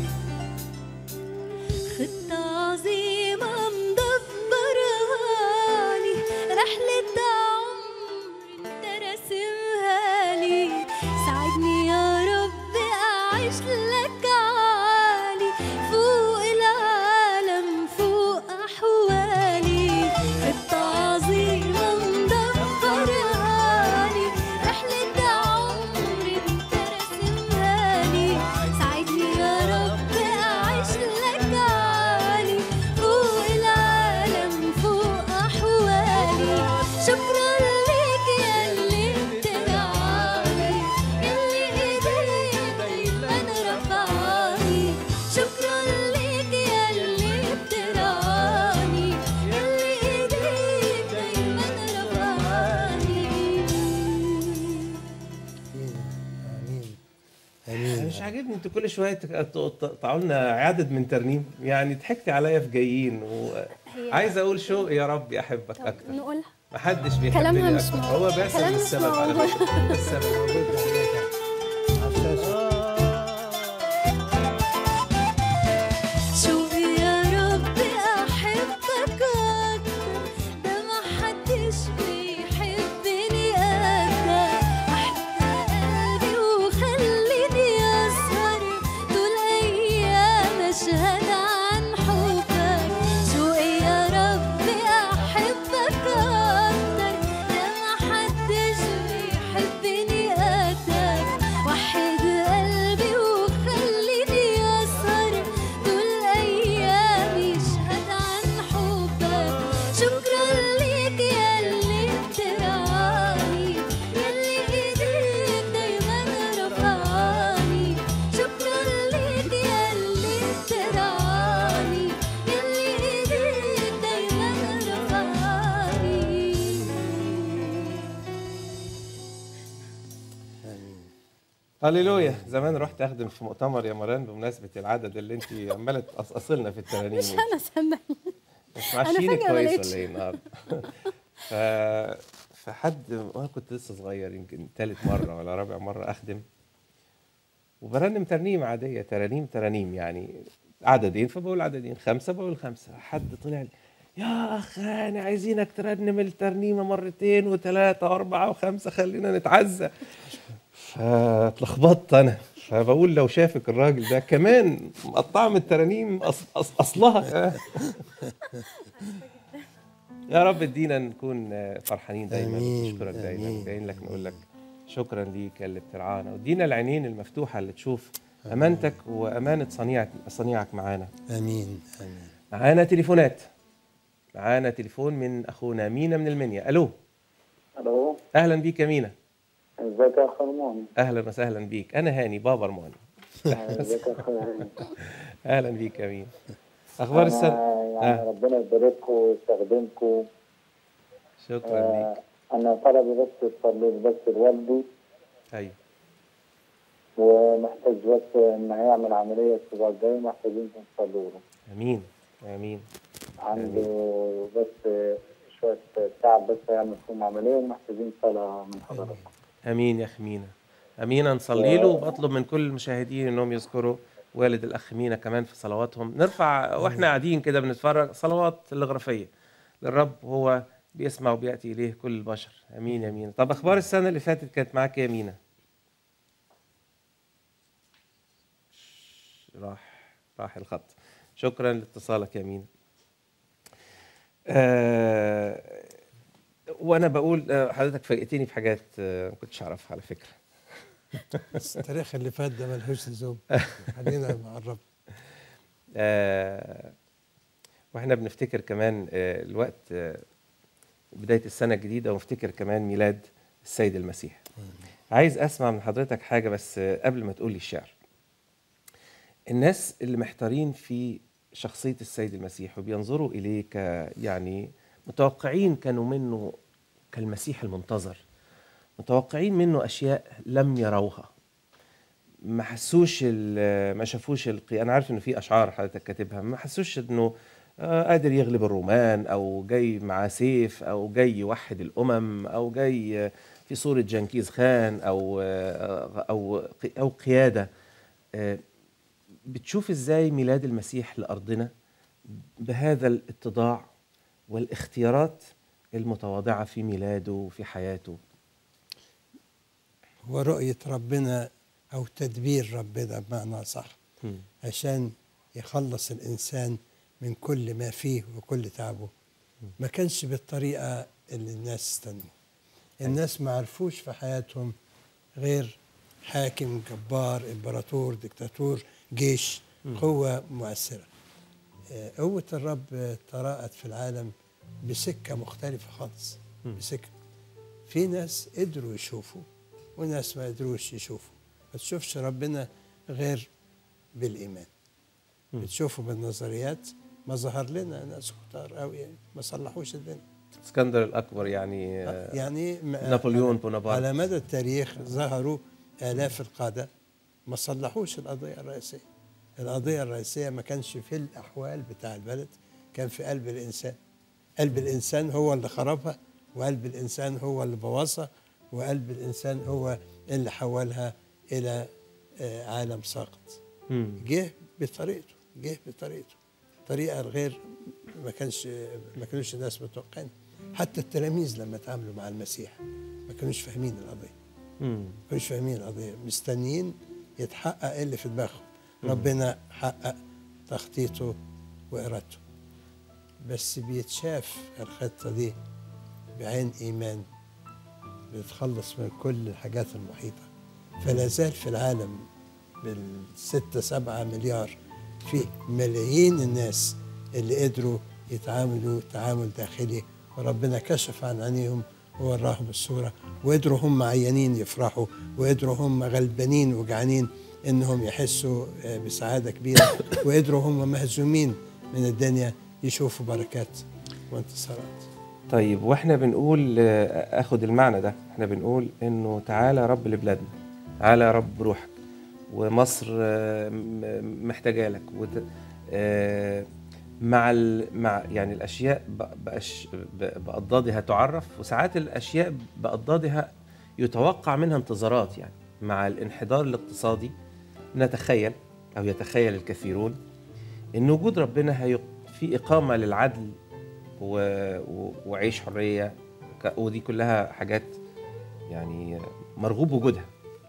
خطة عظيمة مدبرها لي رحلة عمر انت راسمها لي ساعدني يا رب اعيش لك عالي فوق العالم فوق احوالي خطة عظيمة مدبرها لي رحلة عمر انت راسمها لي ساعدني يا رب اعيش لك عالي فوق العالم فوق احوالي شكرا ليك يا اللي بترعاني يلي ايديك دايما رفعاني شكرا ليك يا اللي بترعاني يلي ايديك دايما رفعاني امين أنا امين مش عاجبني انتوا كل شويه تقطعوا لنا عدد من ترنيم يعني ضحكتي عليا في جايين وعايز اقول شو يا ربي احبك طب اكتر نقولها محدش بيحبني كلامها مش أكتر. موجود. هو باسم كلام مش السبب على موجود. فكره السبب موجود على الشاشة. شوقي يا ربي احبك اكتر ده ما حدش بيحبني قدك احرق قلبي وخليني اسهر طول ايام اشهد عن حبك شوقي يا ربي احبك اكتر ده ما حدش هللويا زمان رحت اخدم في مؤتمر يا مران بمناسبه العدد اللي انت عماله تقصقصي لنا في الترانيم مش انا صدقني مش أنا معشينك فجأة ما كويس لقيتش. ولا ايه النهارده ف... فحد وانا كنت لسه صغير يمكن ثالث مره ولا رابع مره اخدم وبرنم ترنيم عاديه ترانيم ترانيم يعني عددين فبقول عددين خمسه بقول خمسه حد طلع لي يا اخ انا عايزينك ترنم الترنيمه مرتين وثلاثه واربعه وخمسه خلينا نتعزى فاتلخبطت انا فبقول لو شافك الراجل ده كمان مقطعه من الترانيم أص... أص... اصلها يا رب ادينا نكون فرحانين دايما آمين، نشكرك دايما آمين، جايين لك نقول لك شكرا ليك يا اللي بترعانا وادينا العينين المفتوحه اللي تشوف امانتك وامانه صنيعك صنيعك معانا امين امين معانا تليفونات معانا تليفون من اخونا مينا من المنيا الو الو اهلا بيك يا مينا ازيك يا اخ رمون اهلا وسهلا بيك انا هاني بابا رماني ازيك يا اخ هاني اهلا بيك يا مينا اخبار السنه أنا يعني آه. ربنا يبارككم ويستخدمكم شكرا آه، ليك انا طلبي بس تصلي لي بس لوالدي ايوه ومحتاج بس ان هيعمل عمليه الاسبوع الجاي محتاجين تصلوا له امين امين عنده بس شويه تعب بس هيعمل فيهم عمليه ومحتاجين صلاه من حضراتكم امين يا اخي مينا امين نصلي له وبطلب من كل المشاهدين انهم يذكروا والد الاخ مينا كمان في صلواتهم نرفع واحنا قاعدين كده بنتفرج صلوات الغرفيه للرب وهو بيسمع وبياتي اليه كل البشر امين يا مينا طب اخبار السنه اللي فاتت كانت معاك إيه يا مينا راح راح الخط شكرا لاتصالك يا مينا آه وانا بقول آه، حضرتك فاجئتني في حاجات آه، ما كنتش اعرفها على فكره بس التاريخ اللي فات ده ملهوش لزوم خلينا مع الرب آه، واحنا بنفتكر كمان آه، الوقت آه، بدايه السنه الجديده ونفتكر كمان ميلاد السيد المسيح عايز اسمع من حضرتك حاجه بس آه، قبل ما تقول لي الشعر الناس اللي محتارين في شخصيه السيد المسيح وبينظروا اليه ك يعني متوقعين كانوا منه كالمسيح المنتظر متوقعين منه اشياء لم يروها ما حسوش ال- ما شافوش القي... انا عارف انه في اشعار حضرتك كاتبها ما حسوش انه آه، قادر يغلب الرومان او جاي مع سيف او جاي يوحد الامم او جاي آه، في صوره جنكيز خان او آه، او او قياده آه، بتشوف ازاي ميلاد المسيح لارضنا بهذا الاتضاع والاختيارات المتواضعه في ميلاده وفي حياته هو رؤية ربنا أو تدبير ربنا بمعنى صح مم. عشان يخلص الإنسان من كل ما فيه وكل تعبه ما كانش بالطريقة اللي الناس استنوا الناس ما عرفوش في حياتهم غير حاكم جبار امبراطور دكتاتور جيش قوة مؤثرة آه، قوة الرب آه، تراءت في العالم بسكة مختلفة خالص بسكة في ناس قدروا يشوفوا وناس ما قدروش يشوفوا ما تشوفش ربنا غير بالإيمان بتشوفه بالنظريات ما ظهر لنا ناس كتار قوي يعني ما صلحوش الدنيا اسكندر الاكبر يعني آه، يعني م- نابليون على- بونابرت. على مدى التاريخ ظهروا آلاف القادة ما صلحوش القضية الرئيسية القضية الرئيسية ما كانش في الأحوال بتاع البلد كان في قلب الإنسان قلب الإنسان هو اللي خربها وقلب الإنسان هو اللي بوظها وقلب الإنسان هو اللي حولها إلى آه، عالم ساقط مم. جه بطريقته جه بطريقته طريقه غير ما كانش ما كانوش الناس متوقعين حتى التلاميذ لما تعاملوا مع المسيح ما كانوش فاهمين القضيه مم. ما كانوش فاهمين القضيه مستنيين يتحقق اللي في دماغهم ربنا حقق تخطيطه وارادته بس بيتشاف الخطه دي بعين ايمان بتخلص من كل الحاجات المحيطه فلا زال في العالم بالستة سبعة مليار في ملايين الناس اللي قدروا يتعاملوا تعامل داخلي وربنا كشف عن عينيهم ووراهم الصورة وقدروا هم عيانين يفرحوا وقدروا هم غلبانين وجعانين انهم يحسوا آه، بسعادة كبيرة وقدروا هم مهزومين من الدنيا يشوفوا بركات وانتصارات طيب واحنا بنقول آه، اخد المعنى ده احنا بنقول انه تعالى يا رب لبلادنا على يا رب روحك ومصر آه، م- محتاجه لك وت- آه، مع ال... مع يعني الاشياء ب- بأش... ب- باضدادها تعرف وساعات الاشياء باضدادها يتوقع منها انتظارات يعني مع الانحدار الاقتصادي نتخيل او يتخيل الكثيرون ان وجود ربنا هي في اقامه للعدل و... و... وعيش حريه ك- ودي كلها حاجات يعني مرغوب وجودها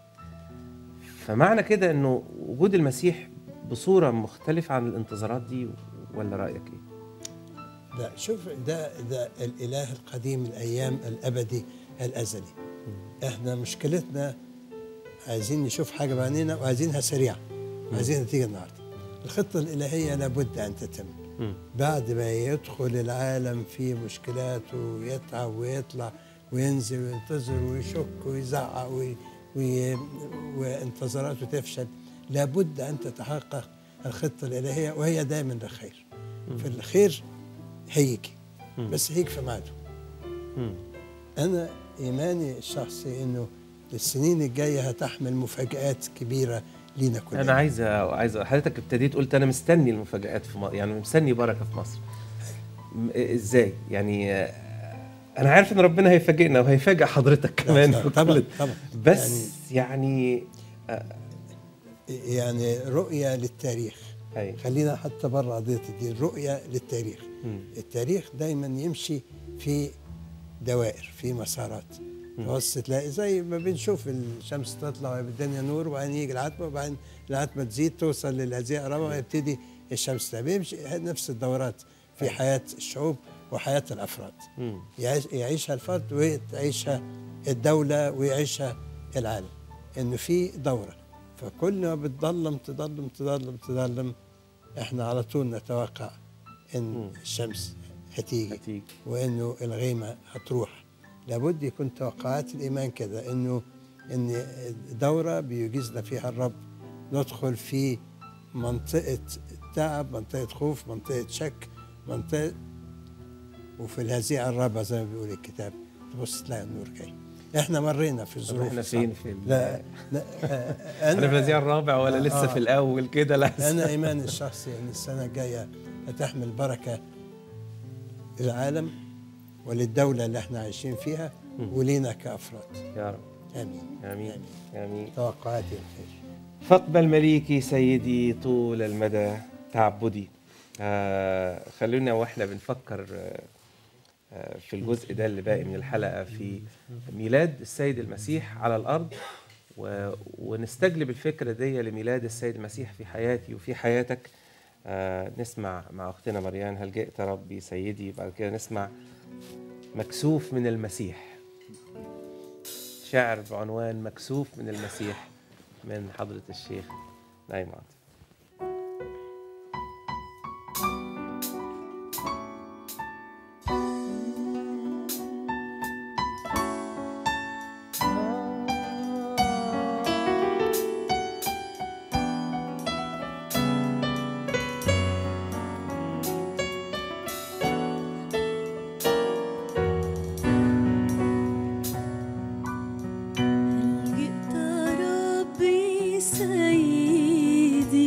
فمعنى كده انه وجود المسيح بصوره مختلفه عن الانتظارات دي ولا رايك ايه؟ لا شوف ده ده الاله القديم الايام الابدي الازلي احنا مشكلتنا عايزين نشوف حاجه بعينينا وعايزينها سريعه وعايزينها تيجي النهارده الخطه الالهيه لابد ان تتم مم. بعد ما يدخل العالم في مشكلاته ويتعب ويطلع وينزل وينتظر ويشك ويزعق وي وي وانتظاراته تفشل لابد ان تتحقق الخطه الالهيه وهي دائما للخير فالخير هيجي مم. بس هيجي في ميعاده مم. انا ايماني الشخصي انه السنين الجايه هتحمل مفاجات كبيره لينا كلنا انا عايز عايز حضرتك ابتديت قلت انا مستني المفاجآت في مصر يعني مستني بركه في مصر م- ازاي يعني آه، انا عارف ان ربنا هيفاجئنا وهيفاجئ حضرتك كمان في طبعا كل طبعا بس يعني يعني رؤيه للتاريخ اي خلينا حتى بره قضيه الدين رؤيه للتاريخ مم. التاريخ دايما يمشي في دوائر في مسارات تبص تلاقي زي ما بنشوف الشمس تطلع ويبقى الدنيا نور وبعدين يجي العتمه وبعدين العتمه تزيد توصل للهزيع الرابعه ويبتدي الشمس تغيب بيمشي نفس الدورات في حياه الشعوب وحياه الافراد مم. يعيش يعيشها الفرد وتعيشها الدولة ويعيشها العالم إنه في دورة فكل ما بتضلم تضلم تضلم تضلم إحنا على طول نتوقع إن الشمس هتيجي هتيجي. وإنه الغيمة هتروح لابد يكون توقعات الإيمان كده إنه إن دورة بيجيزنا فيها الرب ندخل في منطقة تعب منطقة خوف منطقة شك منطقة وفي الهزيعة الرابعة زي ما بيقول الكتاب تبص تلاقي النور جاي احنا مرينا في طب الظروف احنا الصعبة. فين في ال- لا, لا آه، احنا في انا الهزيع الرابع ولا لسه آه. في الاول كده لا انا ايماني الشخصي ان السنه الجايه هتحمل بركه للعالم وللدوله اللي احنا عايشين فيها ولينا كافراد يا رب امين امين امين توقعاتي الخير فاقبل مليكي سيدي طول المدى تعبدي آه خلونا واحنا بنفكر آه آه، في الجزء ده اللي باقي من الحلقة في ميلاد السيد المسيح على الأرض و... ونستجلب الفكرة دي لميلاد السيد المسيح في حياتي وفي حياتك آه نسمع مع أختنا مريان هل جئت ربي سيدي بعد كده نسمع مكسوف من المسيح شعر بعنوان مكسوف من المسيح من حضرة الشيخ نايم عاطف هل جئت ربي سيدي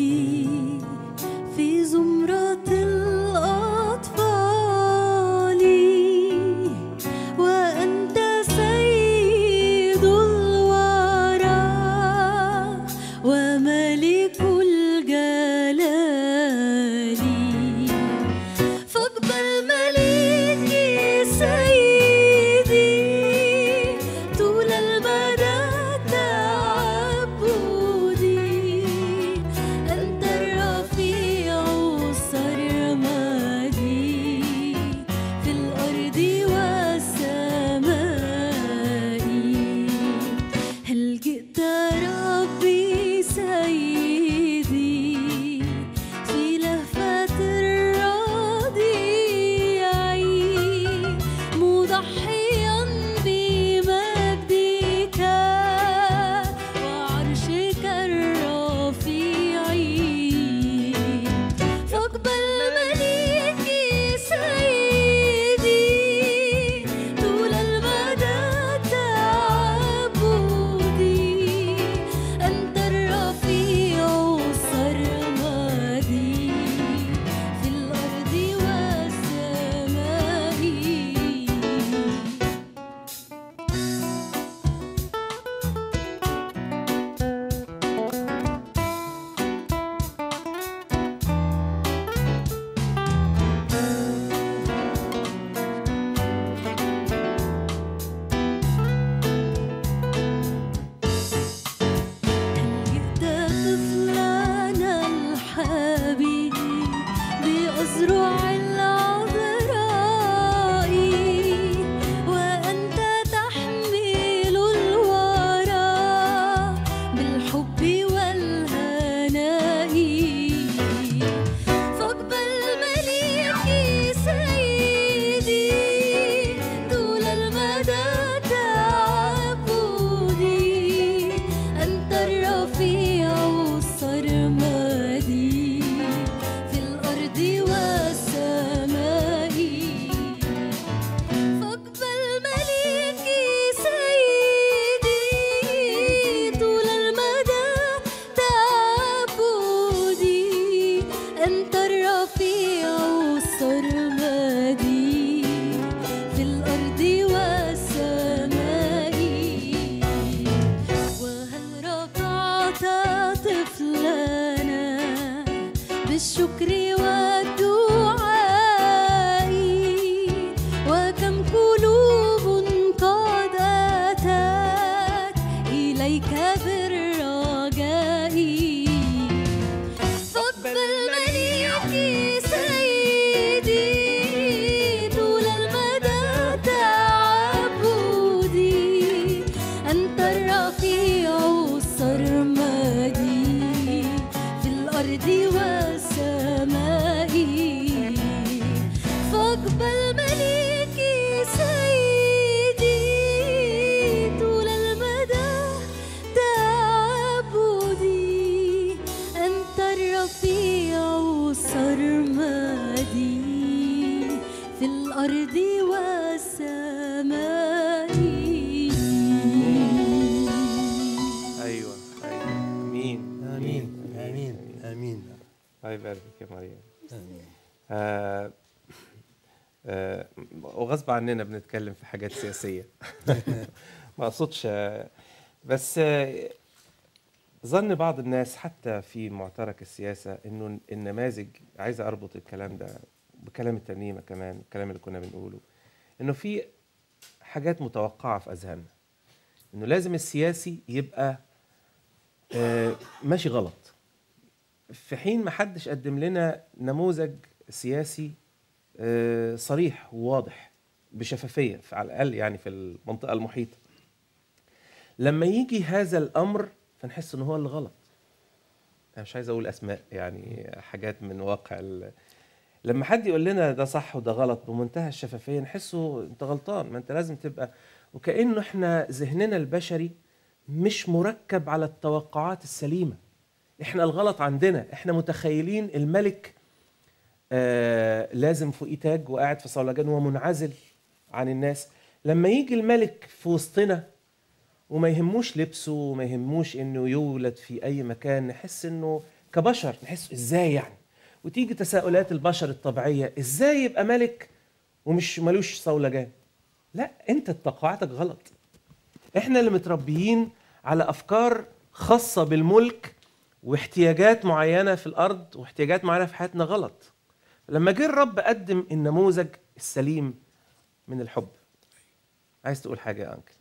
يباركك يا مريم آه آه وغصب عننا بنتكلم في حاجات سياسيه ما اقصدش آه، بس آه، ظن بعض الناس حتى في معترك السياسه انه النماذج عايز اربط الكلام ده بكلام الترنيمه كمان الكلام اللي كنا بنقوله انه في حاجات متوقعه في اذهاننا انه لازم السياسي يبقى آه، ماشي غلط في حين ما حدش قدم لنا نموذج سياسي آه، صريح وواضح بشفافيه في- على الاقل يعني في المنطقه المحيطه لما يجي هذا الامر فنحس ان هو اللي غلط انا مش عايز اقول اسماء يعني حاجات من واقع ال... لما حد يقول لنا ده صح وده غلط بمنتهى الشفافيه نحسه انت غلطان ما انت لازم تبقى وكانه احنا ذهننا البشري مش مركب على التوقعات السليمه احنا الغلط عندنا احنا متخيلين الملك آه لازم فوقيه تاج وقاعد في صولجان ومنعزل عن الناس لما يجي الملك في وسطنا وما يهموش لبسه وما يهموش انه يولد في اي مكان نحس انه كبشر نحس ازاي يعني وتيجي تساؤلات البشر الطبيعيه ازاي يبقى ملك ومش ملوش صولجان لا انت توقعاتك غلط احنا اللي متربيين على افكار خاصه بالملك واحتياجات معينه في الارض واحتياجات معينه في حياتنا غلط لما جه الرب قدم النموذج السليم من الحب عايز تقول حاجه يا انكل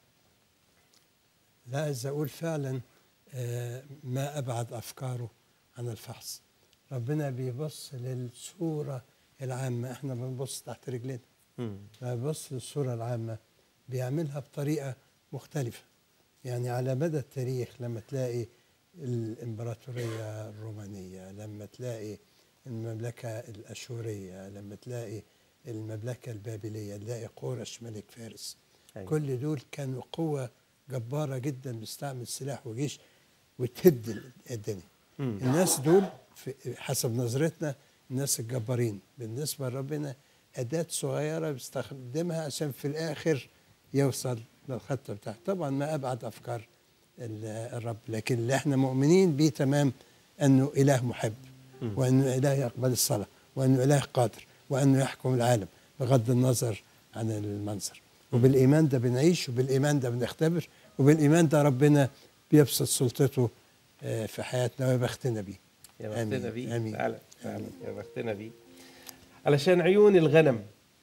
لا عايز اقول فعلا آه، ما ابعد افكاره عن الفحص ربنا بيبص للصوره العامه احنا بنبص تحت رجلنا مم. بيبص للصوره العامه بيعملها بطريقه مختلفه يعني على مدى التاريخ لما تلاقي الامبراطوريه الرومانيه لما تلاقي المملكه الاشوريه لما تلاقي المملكه البابليه تلاقي قورش ملك فارس أيوة. كل دول كانوا قوة جبارة جدا بيستعمل سلاح وجيش وتهد الدنيا مم. الناس دول في حسب نظرتنا الناس الجبارين بالنسبة لربنا أداة صغيرة بيستخدمها عشان في الآخر يوصل للخطة بتاعته طبعا ما أبعد أفكار ال- الرب لكن اللي احنا مؤمنين بيه تمام أنه إله محب وأنه إله يقبل الصلاة وأنه إله قادر وأنه يحكم العالم بغض النظر عن المنظر وبالإيمان ده بنعيش وبالإيمان ده بنختبر وبالإيمان ده ربنا بيبسط سلطته آه، في حياتنا ويبختنا بيه يا بختنا آمين. بيه آمين. فعلا فعلا يا بختنا بيه علشان عيون الغنم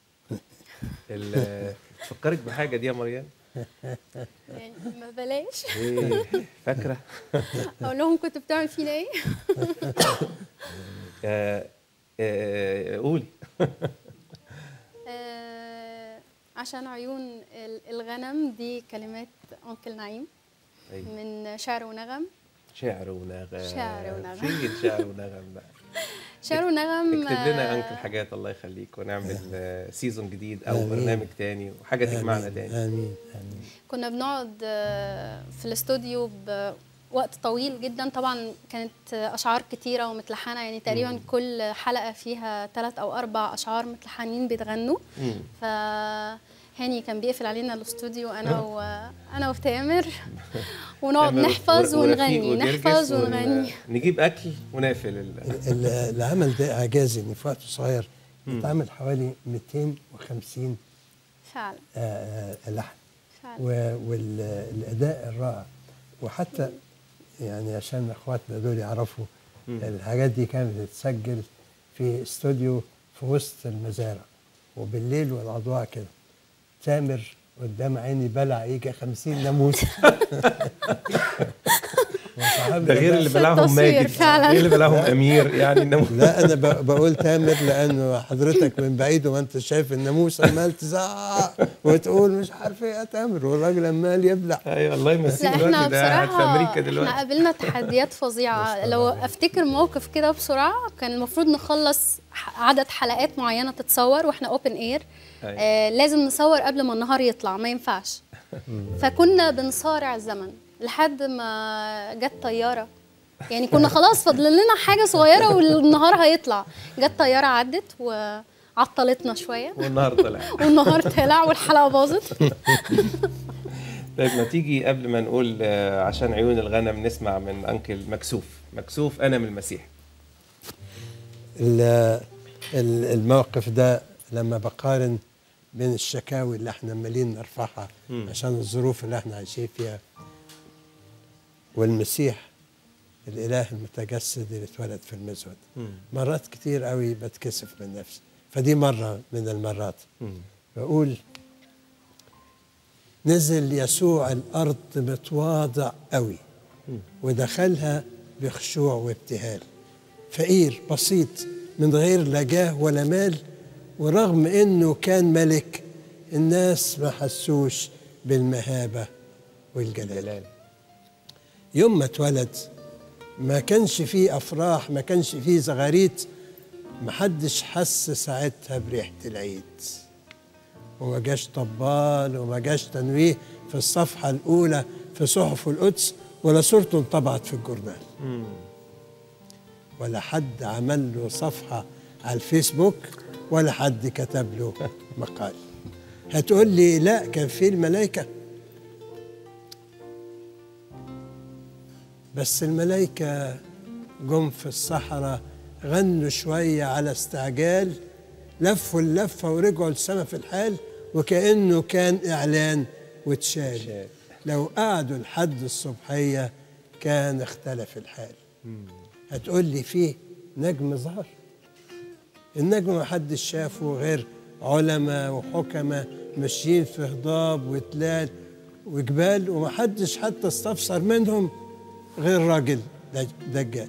ال- تفكرك بحاجه دي يا مريم يعني ما بلاش ايه فاكره اقول لهم كنت بتعمل فينا ايه آه، آه، قولي آه، عشان عيون ال- الغنم دي كلمات انكل نعيم أيوة. من شعر ونغم شعر ونغم شعر ونغم. فين شعر ونغم بقى شعر ونغم اكتب لنا آه، انكل حاجات الله يخليك ونعمل آه، سيزون جديد او آمين. برنامج تاني وحاجه تجمعنا آمين. تاني آمين آمين كنا بنقعد آه، في الاستوديو بوقت طويل جدا طبعا كانت آه، اشعار كتيره ومتلحنه يعني تقريبا كل حلقه فيها ثلاث او اربع اشعار متلحنين بيتغنوا مم. ف هاني كان بيقفل علينا الاستوديو انا و... انا وتامر ونقعد تامر نحفظ ور- ورفيق ونغني وجرجس نحفظ ون- ونغني نجيب اكل ونقفل ال- ال- العمل ده اعجازي ان في وقت صغير اتعمل حوالي 250 فعلا آه، آه، لحن فعلا والاداء الرائع وحتى يعني عشان اخواتنا دول يعرفوا الحاجات دي كانت بتتسجل في استوديو في وسط المزارع وبالليل والاضواء كده تامر قدام عيني بلع يجي 50 ناموس وصاحبنا ده غير بقى- اللي في بلاهم التصوير ماجد فعلا. غير اللي بلاهم امير يعني النمو- لا انا ب- بقول تامر لانه حضرتك من بعيد وما انت شايف الناموس عمال تزعق وتقول مش عارف ايه يا تامر والراجل عمال يبلع ايوه الله يمسيه لا احنا دلوقتي ده قاعد في امريكا بصراحه دلوقتي احنا قابلنا تحديات فظيعه لو افتكر موقف كده بسرعه كان المفروض نخلص ح- عدد حلقات معينه تتصور واحنا اوبن اير أيوة. آه لازم نصور قبل ما النهار يطلع ما ينفعش فكنا بنصارع الزمن لحد ما جت طياره يعني كنا خلاص فاضل لنا حاجه صغيره والنهار هيطلع جت طياره عدت وعطلتنا شويه والنهار طلع والنهار طلع والحلقه باظت طيب ما تيجي قبل ما نقول آه، عشان عيون الغنم نسمع من انكل مكسوف مكسوف انا من المسيح ال- ال- الموقف ده لما بقارن بين الشكاوي اللي احنا عمالين نرفعها عشان الظروف اللي احنا عايشين فيها والمسيح الاله المتجسد اللي اتولد في المزود مرات كتير قوي بتكسف من نفسي فدي مره من المرات بقول نزل يسوع الارض متواضع قوي ودخلها بخشوع وابتهال فقير بسيط من غير لا جاه ولا مال ورغم انه كان ملك الناس ما حسوش بالمهابه والجلال يوم ما اتولد ما كانش فيه افراح ما كانش فيه زغاريت محدش حس ساعتها بريحه العيد وما جاش طبال وما جاش تنويه في الصفحه الاولى في صحف القدس ولا صورته انطبعت في الجورنال ولا حد عمل له صفحه على الفيسبوك ولا حد كتب له مقال هتقول لي لا كان في الملائكه بس الملائكة جم في الصحراء غنوا شوية على استعجال لفوا اللفة ورجعوا السما في الحال وكأنه كان إعلان واتشال لو قعدوا لحد الصبحية كان اختلف الحال هتقول لي فيه نجم ظهر النجم ما حدش شافه غير علماء وحكماء ماشيين في هضاب وتلال وجبال ومحدش حتى استفسر منهم غير راجل دج- دجال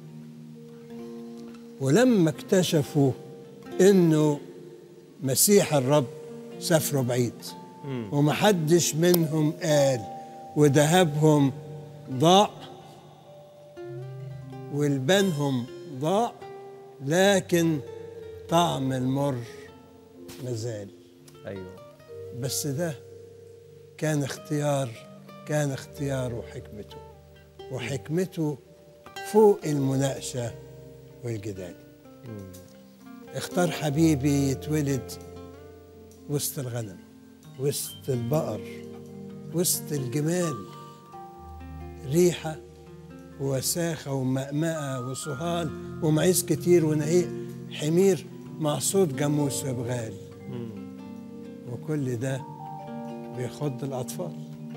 ولما اكتشفوا انه مسيح الرب سافروا بعيد ومحدش منهم قال وذهبهم ضاع ولبانهم ضاع لكن طعم المر مازال ايوه بس ده كان اختيار كان اختياره وحكمته وحكمته فوق المناقشة والجدال اختار حبيبي يتولد وسط الغنم وسط البقر وسط الجمال ريحة ووساخة ومأمأة وصهال ومعيز كتير ونهيق حمير مع صوت جاموس وبغال وكل ده بيخض الأطفال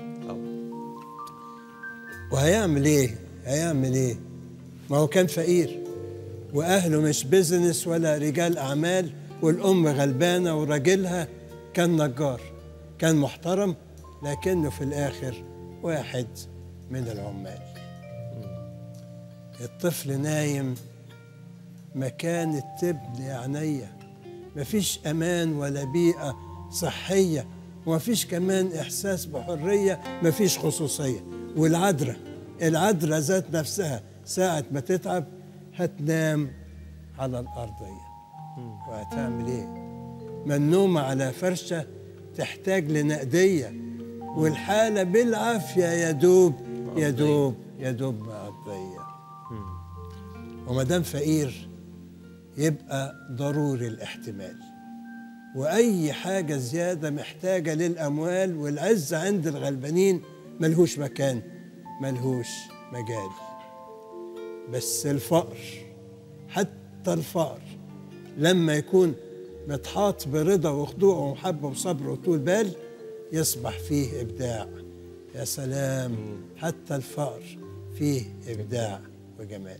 وهيعمل ايه هيعمل ايه ما هو كان فقير واهله مش بيزنس ولا رجال اعمال والام غلبانه وراجلها كان نجار كان محترم لكنه في الاخر واحد من العمال الطفل نايم مكان التبن يا عينيا مفيش امان ولا بيئه صحيه ومفيش كمان احساس بحريه مفيش خصوصيه والعذراء العذراء ذات نفسها ساعه ما تتعب هتنام على الارضيه وهتعمل ايه ما النوم على فرشه تحتاج لنقديه والحاله بالعافيه يدوب يدوب يدوب مقضيه وما دام فقير يبقى ضروري الاحتمال واي حاجه زياده محتاجه للاموال والعز عند الغلبانين ملهوش مكان ملهوش مجال بس الفقر حتى الفقر لما يكون متحاط برضا وخضوع ومحبه وصبر وطول بال يصبح فيه ابداع يا سلام حتى الفقر فيه ابداع وجمال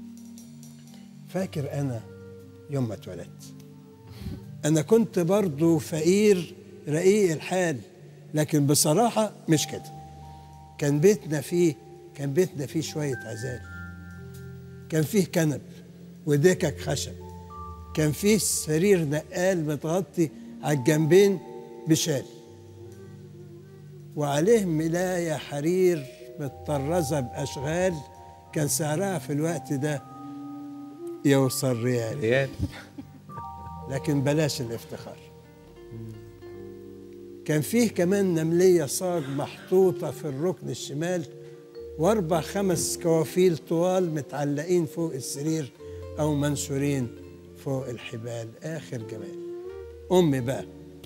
فاكر انا يوم ما اتولدت انا كنت برضو فقير رقيق الحال لكن بصراحه مش كده كان بيتنا فيه كان بيتنا فيه شويه عزال كان فيه كنب ودكك خشب كان فيه سرير نقال متغطي على الجنبين بشال وعليه ملاية حرير متطرزة بأشغال كان سعرها في الوقت ده يوصل ريال ريال لكن بلاش الافتخار كان فيه كمان نملية صاج محطوطة في الركن الشمال واربع خمس كوافيل طوال متعلقين فوق السرير او منشورين فوق الحبال اخر جمال امي بقى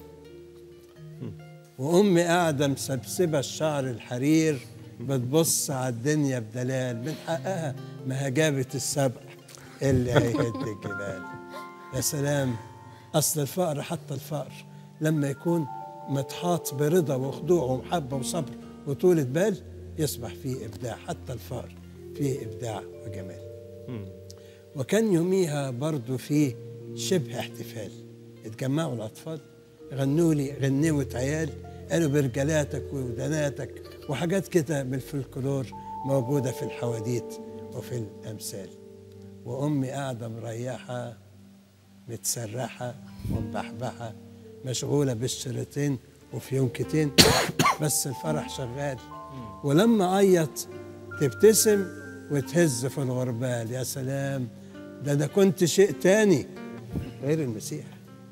وامي قاعده مسبسبه الشعر الحرير بتبص على الدنيا بدلال من حقها ما هي جابت السبع اللي هيهد الجبال يا سلام اصل الفقر حتى الفقر لما يكون متحاط برضا وخضوع ومحبه وصبر وطولة بال يصبح فيه ابداع حتى الفقر فيه ابداع وجمال وكان يوميها برضو فيه شبه احتفال اتجمعوا الأطفال غنوا لي غنوة عيال قالوا برجلاتك ووداناتك وحاجات كده من الفلكلور موجودة في الحواديت وفي الأمثال وأمي قاعدة مريحة متسرحة ومبحبحة مشغولة بالشريطين وفيونكتين بس الفرح شغال ولما عيط تبتسم وتهز في الغربال يا سلام ده انا كنت شيء تاني غير المسيح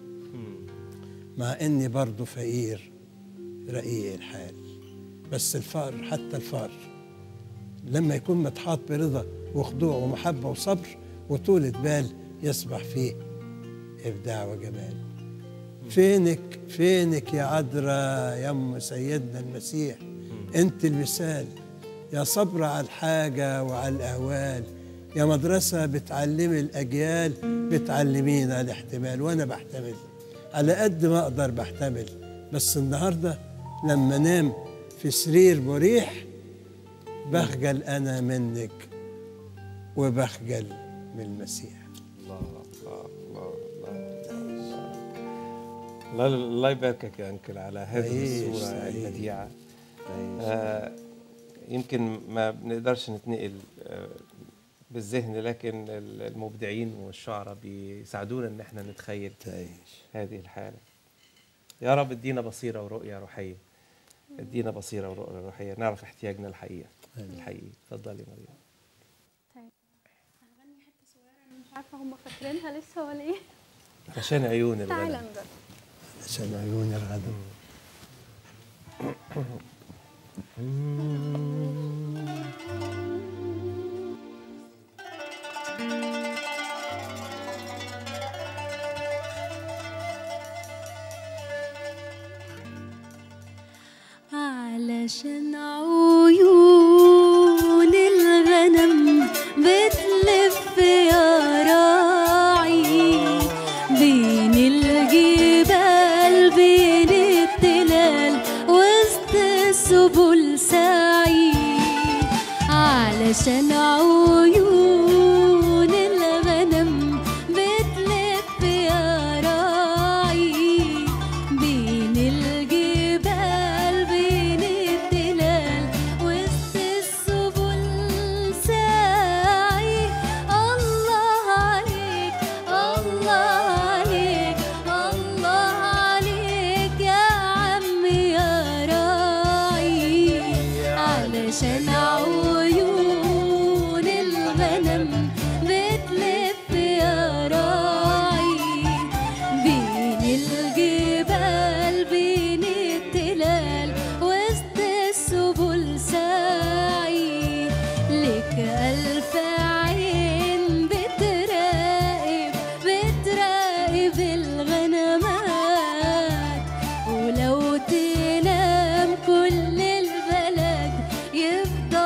مع اني برضه فقير رقيق الحال بس الفقر حتى الفقر لما يكون متحاط برضا وخضوع ومحبة وصبر وطولة بال يصبح فيه إبداع وجمال فينك فينك يا عذراء يا أم سيدنا المسيح أنت المثال يا صبر على الحاجة وعلى الأهوال يا مدرسة بتعلمي الأجيال بتعلمينا الاحتمال وأنا بحتمل على قد ما أقدر بحتمل بس النهاردة لما نام في سرير مريح بخجل أنا منك وبخجل من المسيح الله الله الله الله الله الله يباركك يا انكل على هذه تعيش، الصوره تعيش. البديعه آه يمكن ما بنقدرش نتنقل آه بالذهن لكن المبدعين والشعراء بيساعدونا ان احنا نتخيل تعيش هذه الحاله يا رب ادينا بصيره ورؤيه روحيه ادينا بصيره ورؤيه روحيه نعرف احتياجنا الحقيقه الحقيقي اتفضلي مريم طيب هغني حته صغيره انا مش عارفه هم فاكرينها لسه ولا ايه عشان عيون تعالى الغنم نجرب عشان عيون الغدو علشان عيون الغنم بتلف يا راعي بين الجبال بين التلال وسط السبل سعي علشان عيون الغنم بتلف يا راعي بين الجبال بين التلال وسط السبل ساعي الله عليك الله عليك الله عليك يا عم يا راعي علشان عيون الغنم بتلف يا راعي بين الجبال بين التلال وسط السبل ساعي لك ألف عين بتراقب بتراقب الغنمات ولو تنام كل البلد يفضل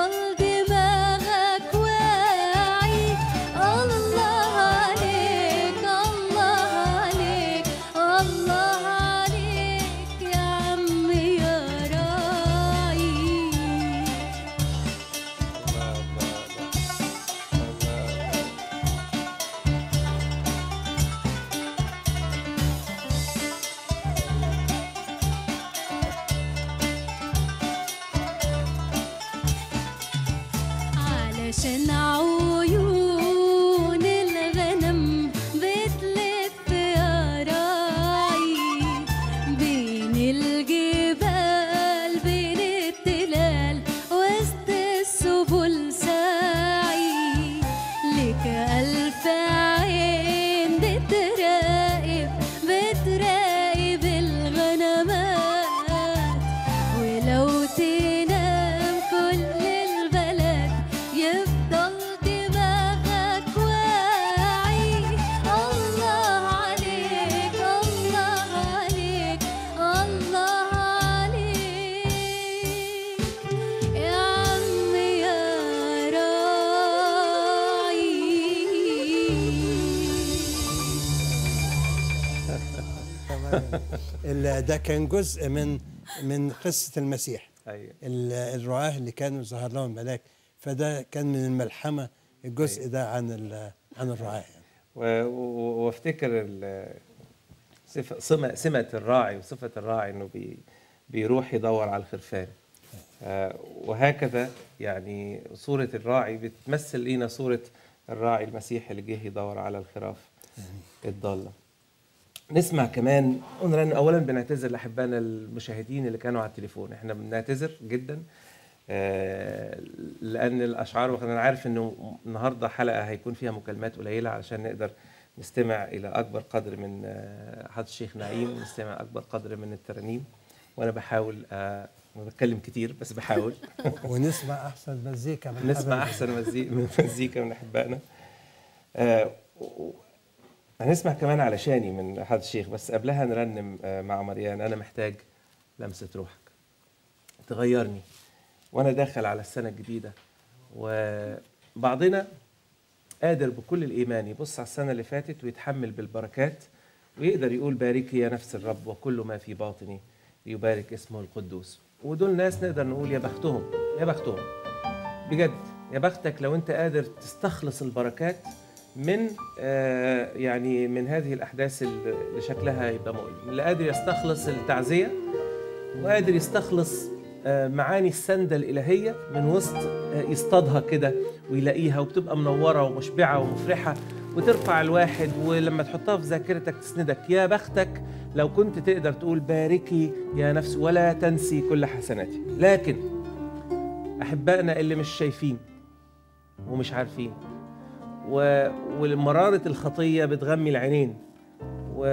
ال- ده كان جزء من من قصه المسيح ايوه ال- الرعاه اللي كانوا ظهر لهم الملاك فده كان من الملحمه الجزء ده عن ال- عن الرعاه يعني. و- و- وافتكر ال- صفة سمة سمة الراعي وصفة الراعي انه بي بيروح يدور على الخرفان آه، وهكذا يعني صورة الراعي بتمثل لينا صورة الراعي المسيحي اللي جه يدور على الخراف الضالة نسمع كمان ونرن اولا بنعتذر لاحبائنا المشاهدين اللي كانوا على التليفون احنا بنعتذر جدا آه، لان الاشعار وانا عارف انه النهارده حلقه هيكون فيها مكالمات قليله علشان نقدر نستمع الى اكبر قدر من آه، حضرة الشيخ نعيم ونستمع اكبر قدر من الترانيم وانا بحاول آه، ما بتكلم كتير بس بحاول ونسمع احسن مزيكا من نسمع حبايبنا. احسن مزي- من مزيكا من احبائنا آه، و- و- هنسمع كمان علشاني من حضرة الشيخ بس قبلها نرنم آه، مع مريان انا محتاج لمسه روحك تغيرني وانا داخل على السنه الجديده وبعضنا قادر بكل الايمان يبص على السنه اللي فاتت ويتحمل بالبركات ويقدر يقول باركي يا نفس الرب وكل ما في باطني ليبارك اسمه القدوس ودول ناس نقدر نقول يا بختهم يا بختهم بجد يا بختك لو انت قادر تستخلص البركات من آه يعني من هذه الاحداث اللي شكلها يبقى مؤلم اللي قادر يستخلص التعزيه وقادر يستخلص آه، معاني السندة الإلهية من وسط آه، يصطادها كده ويلاقيها وبتبقى منورة ومشبعة ومفرحة وترفع الواحد ولما تحطها في ذاكرتك تسندك يا بختك لو كنت تقدر تقول باركي يا نفس ولا تنسي كل حسناتي لكن أحبائنا اللي مش شايفين ومش عارفين و... ومرارة الخطية بتغمي العينين و...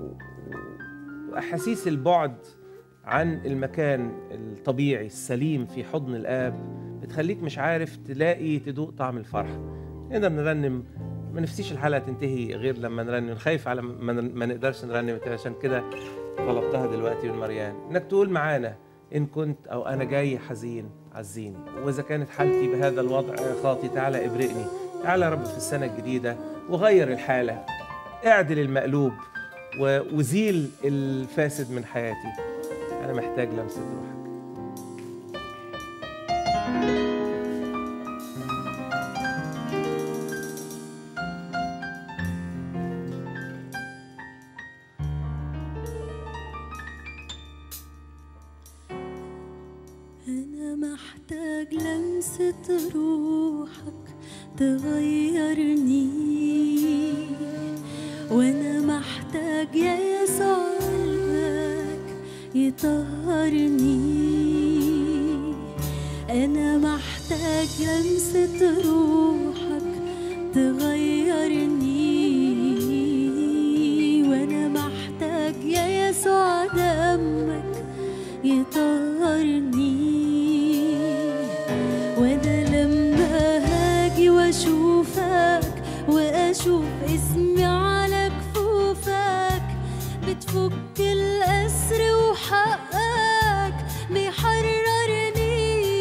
وأحاسيس البعد عن المكان الطبيعي السليم في حضن الآب بتخليك مش عارف تلاقي تدوق طعم الفرح نقدر نرنم ما نفسيش الحلقة تنتهي غير لما نرنم خايف على ما, ما نقدرش نرنم عشان كده طلبتها دلوقتي من مريان انك تقول معانا ان كنت او انا جاي حزين عزيني واذا كانت حالتي بهذا الوضع خاطي تعالى ابرئني تعالى يا رب في السنة الجديدة وغير الحالة اعدل المقلوب و- وزيل الفاسد من حياتي أنا محتاج لمسة روحك أنا محتاج لمسة روحك تغيرني وأنا محتاج يا يسوع قلبك يطهرني أنا محتاج لمسة روحك تغيرني وأنا محتاج يا يسوع دمك يطهرني وانا لما هاجي واشوفك واشوف اسمي على كفوفك بتفك الاسر وحقك بيحررني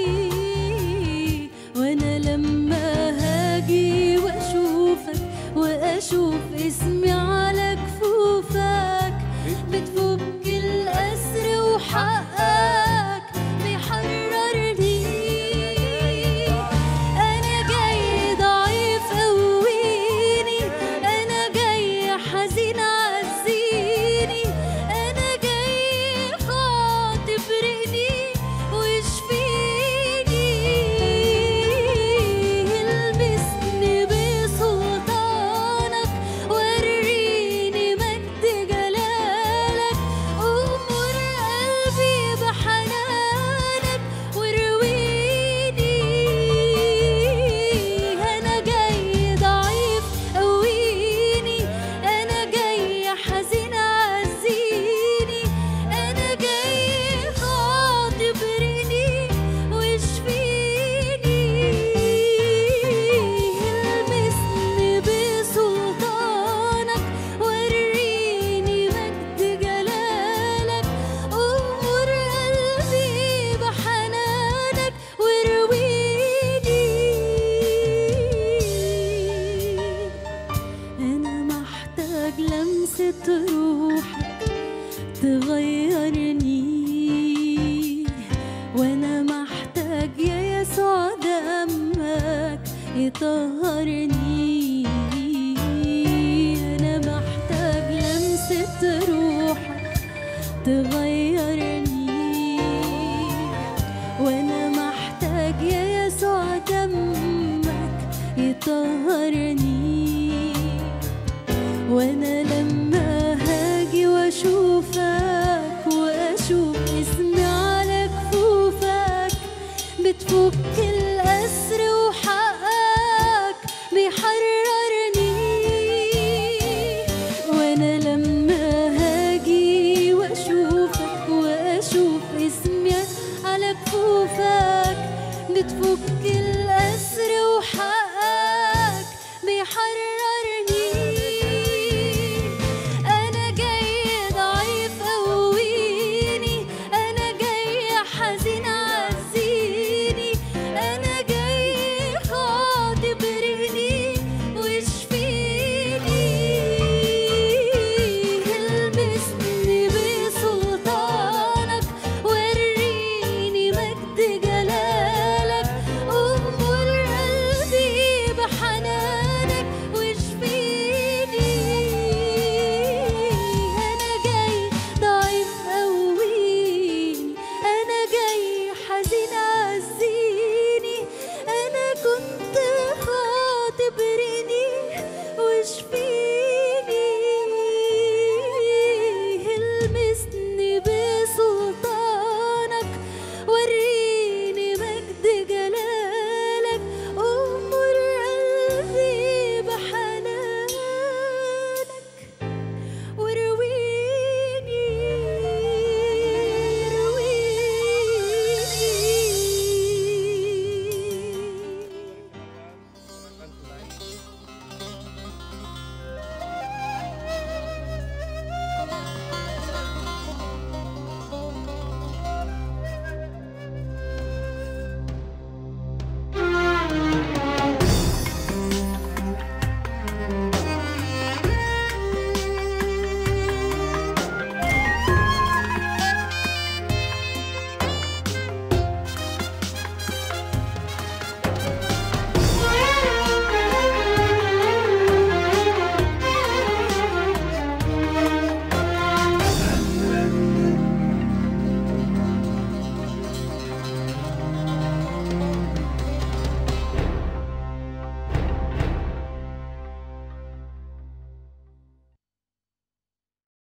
وانا لما هاجي واشوفك واشوف اسمي على كفوفك بتفك الاسر وحقك بيحررني انا جاي ضعيف قويني انا جاي حزين عزيني انا جاي محتاج يا يسوع دمك يطهرني أنا محتاج لمسة روحك تغيرني وأنا محتاج يا يسوع دمك يطهرني وانا لما هاجي واشوفك واشوف اسمي على كفوفك بتفك الاسر وحقك بيحررني وانا لما هاجي واشوفك واشوف اسمي على كفوفك بتفك الاسر وحقك